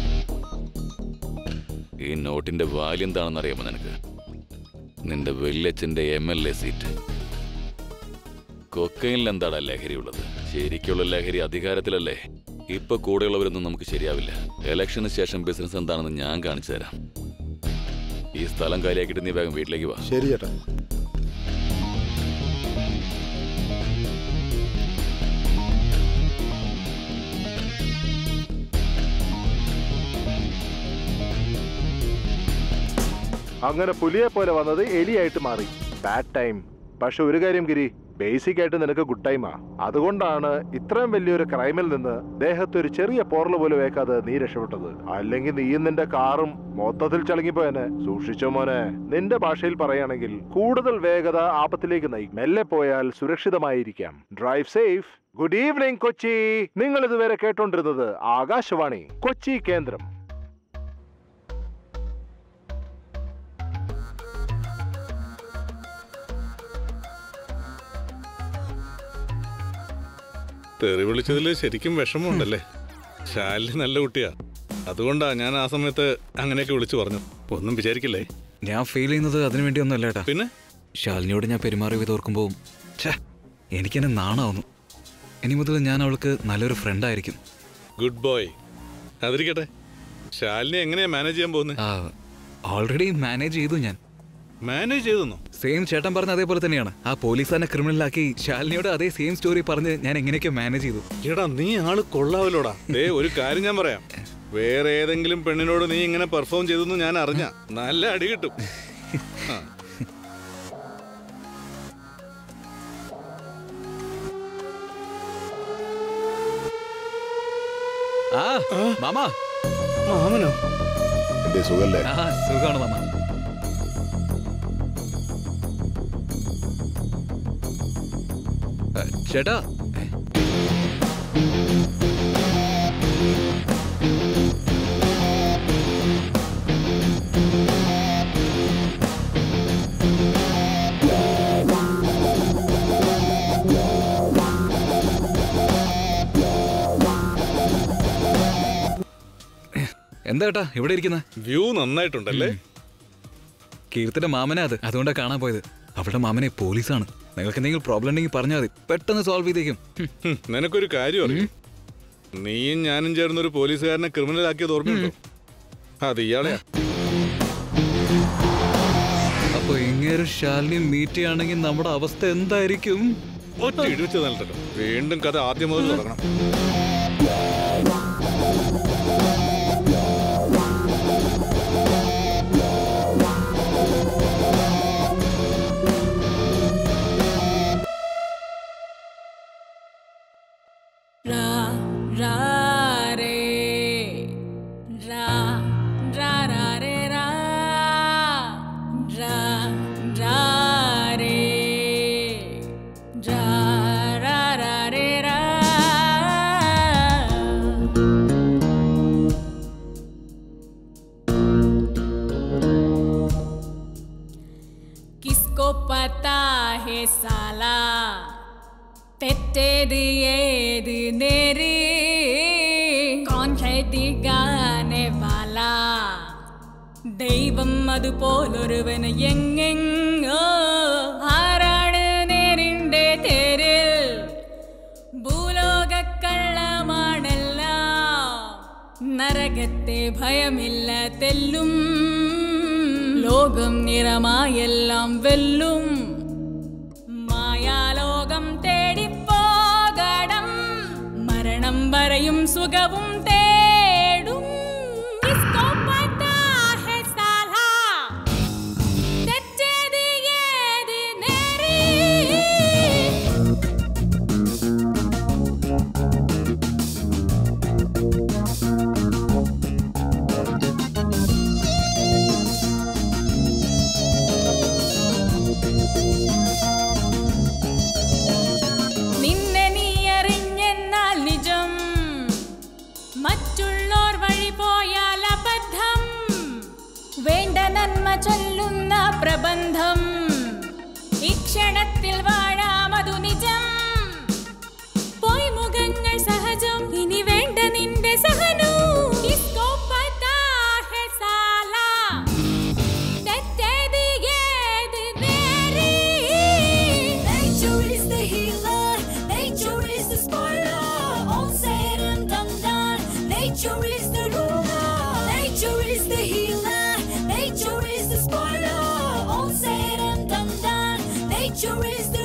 ഈ നോട്ടിന്റെ വാല്യം എന്താണെന്ന് അറിയാമോ നിനക്ക് നിന്റെ വല്യച്ഛന്റെ എം എൽ എ സീറ്റ് കൊക്കയിലിൽ എന്താടാ ലഹരിയുള്ളത് ശരിക്കുള്ള ലഹരി അധികാരത്തിലല്ലേ ഇപ്പൊ കൂടെയുള്ളവരൊന്നും നമുക്ക് ശരിയാവില്ല ഇലക്ഷന് ശേഷം ബിസിനസ് എന്താണെന്ന് ഞാൻ കാണിച്ചു തരാം ഈ സ്ഥലം കാര്യമാക്കിയിട്ട് നീ വേഗം വീട്ടിലേക്ക് വാ ശരി ചേട്ടാ അങ്ങനെ പുലിയെ പോലെ വന്നത് എലിയായിട്ട് മാറി ബാഡ് ടൈം പക്ഷെ ഒരു കാര്യം ഗിരി ബേസിക് ആയിട്ട് നിനക്ക് ഗുഡ് ടൈമാ അതുകൊണ്ടാണ് ഇത്രയും വലിയൊരു ക്രൈമിൽ നിന്ന് ദേഹത്ത് ഒരു ചെറിയ പോറൽ പോലും വേക്കാതെ നീ രക്ഷപ്പെട്ടത് അല്ലെങ്കിൽ നീയും നിന്റെ കാറും മൊത്തത്തിൽ ചളങ്ങിപ്പോയനെ സൂക്ഷിച്ചോ മോനെ നിന്റെ ഭാഷയിൽ പറയുകയാണെങ്കിൽ കൂടുതൽ വേഗത ആപത്തിലേക്ക് നയിക്കും മെല്ലെ പോയാൽ സുരക്ഷിതമായിരിക്കാം drive safe good evening Kochi നിങ്ങൾ ഇതുവരെ കേട്ടോണ്ടിരുന്നത് ആകാശവാണി കൊച്ചി കേന്ദ്രം തെറി വിളിച്ചതിൽ ശരിക്കും വിഷമമുണ്ടല്ലേ ശാലിനി നല്ല കുട്ടിയാ അതുകൊണ്ടാ ഞാൻ ആ സമയത്ത് അങ്ങനെയൊക്കെ വിളിച്ചു പറഞ്ഞു ഒന്നും വിചാരിക്കില്ലേ ഞാൻ ഫീൽ ചെയ്യുന്നത് അതിനു വേണ്ടിയൊന്നും അല്ല ഏട്ടാ പിന്നെ ശാലിനിയോട് ഞാൻ പെരുമാറിയത് ഓർക്കുമ്പോൾ ഛേ എനിക്കെന്നെ നാണാവുന്നു ഇനി മുതൽ ഞാൻ അവൾക്ക് നല്ലൊരു ഫ്രണ്ടായിരിക്കും ഗുഡ് ബോയ് അതിരിക്കട്ടെ ശാലിനി എങ്ങനെയാ മാനേജ് ചെയ്യാൻ പോകുന്നത് ഓൾറെഡി മാനേജ് ചെയ്തു ഞാൻ മാനേജ് ചെയ്തെന്നോ സെയിം ചേട്ടൻ പറഞ്ഞ അതേപോലെ തന്നെയാണ് ആ പോലീസുകാരനെ ക്രിമിനലാക്കി ശാലിനിയോട് അതേ സെയിം സ്റ്റോറി പറഞ്ഞ് ഞാൻ എങ്ങനെയൊക്കെ മാനേജ് ചെയ്തു എടാ നീ ആള് കൊള്ളാവല്ലോടാ ദേ ഒരു കാര്യം ഞാൻ പറയാം വേറെ ഏതെങ്കിലും പെണ്ണിനോട് നീ ഇങ്ങനെ പെർഫോം ചെയ്തെന്ന് ഞാൻ അറിഞ്ഞ നല്ല അടി കിട്ടും ആ. ആ മാമ മാമനോ എന്റെ സുഖല്ലേ ആ സുഖമാണ് മാമ ആ, ചേട്ടാ എന്താ ഏട്ടാ ഇവിടെ ഇരിക്കുന്നത് വ്യൂ നന്നായിട്ടുണ്ടല്ലേ കീർത്തിന്റെ മാമനാ അത് അതുകൊണ്ടാ കാണാൻ പോയത് അവളുടെ മാമനെ പോലീസാണ് നിങ്ങൾക്ക് എന്തെങ്കിലും പ്രോബ്ലം ഉണ്ടെങ്കിൽ പറഞ്ഞാൽ മതി പെട്ടെന്ന് സോൾവ് ചെയ്തേക്കും ഹും. ഹും, നിനക്കൊരു കാര്യം അറിയും നീയും ഞാനും ചേർന്ന് ഒരു പോലീസുകാരനെ ക്രിമിനൽ ആക്കിയത് ഓർമ്മയുണ്ടോ അത് ഇയാളെയാ അപ്പൊ ഇങ്ങനെ ശാലിനി മീറ്റ് ചെയ്യുകയാണെങ്കിൽ നമ്മുടെ അവസ്ഥ എന്തായിരിക്കും ഒറ്റ ഇടിച്ചു നല്ലല്ലോ വീണ്ടും കഥ ആദ്യം മുതൽ തുടങ്ങണം Ra ra re ra ra ra re ra ra ra re ra ra ra re ra किसको पता है साला തെറ്റേത് ഏത് നേര് കോൺ ഹൈ ദിഗാനെ വാല ദൈവം അതുപോലൊരുവന് എങ്ങെങ്ങോ ആരാണ് നേരിന്റെ തേരിൽ ഭൂലോക കള്ളമാണല്ല നരകത്തെ ഭയമില്ല തെല്ലും ലോകം നിറമായെല്ലാം വെല്ലും മായാലോകം തേടിപ്പോകണം മരണം വരെയും സുഖവും തേടും കിസ്കോ പതാ ഹൈ സാലാ തെറ്റേത് ഏത് നേര് നിന്നെ നീ അറിഞ്ഞെന്നാൽ നിജം മറ്റുള്ളോർ വഴി പോയാൽ അബദ്ധം വേണ്ട നന്മ ചൊല്ലുന്ന പ്രബന്ധം ഇക്ഷണത്തിൽ വാഴാമതു നിജം പോയി മുഖങ്ങൾ സഹജം ഇനി വേണ്ട നിന്റെ സഹനു ഇസ്കോ പതാ ഹെ സാലാ തെറ്റേത് ഏത് നേര് Nature is the healer, nature is the spoiler. All said and done, done. Nature is the ruler, nature is the healer, nature is the spoiler. All said and done, done. Nature is the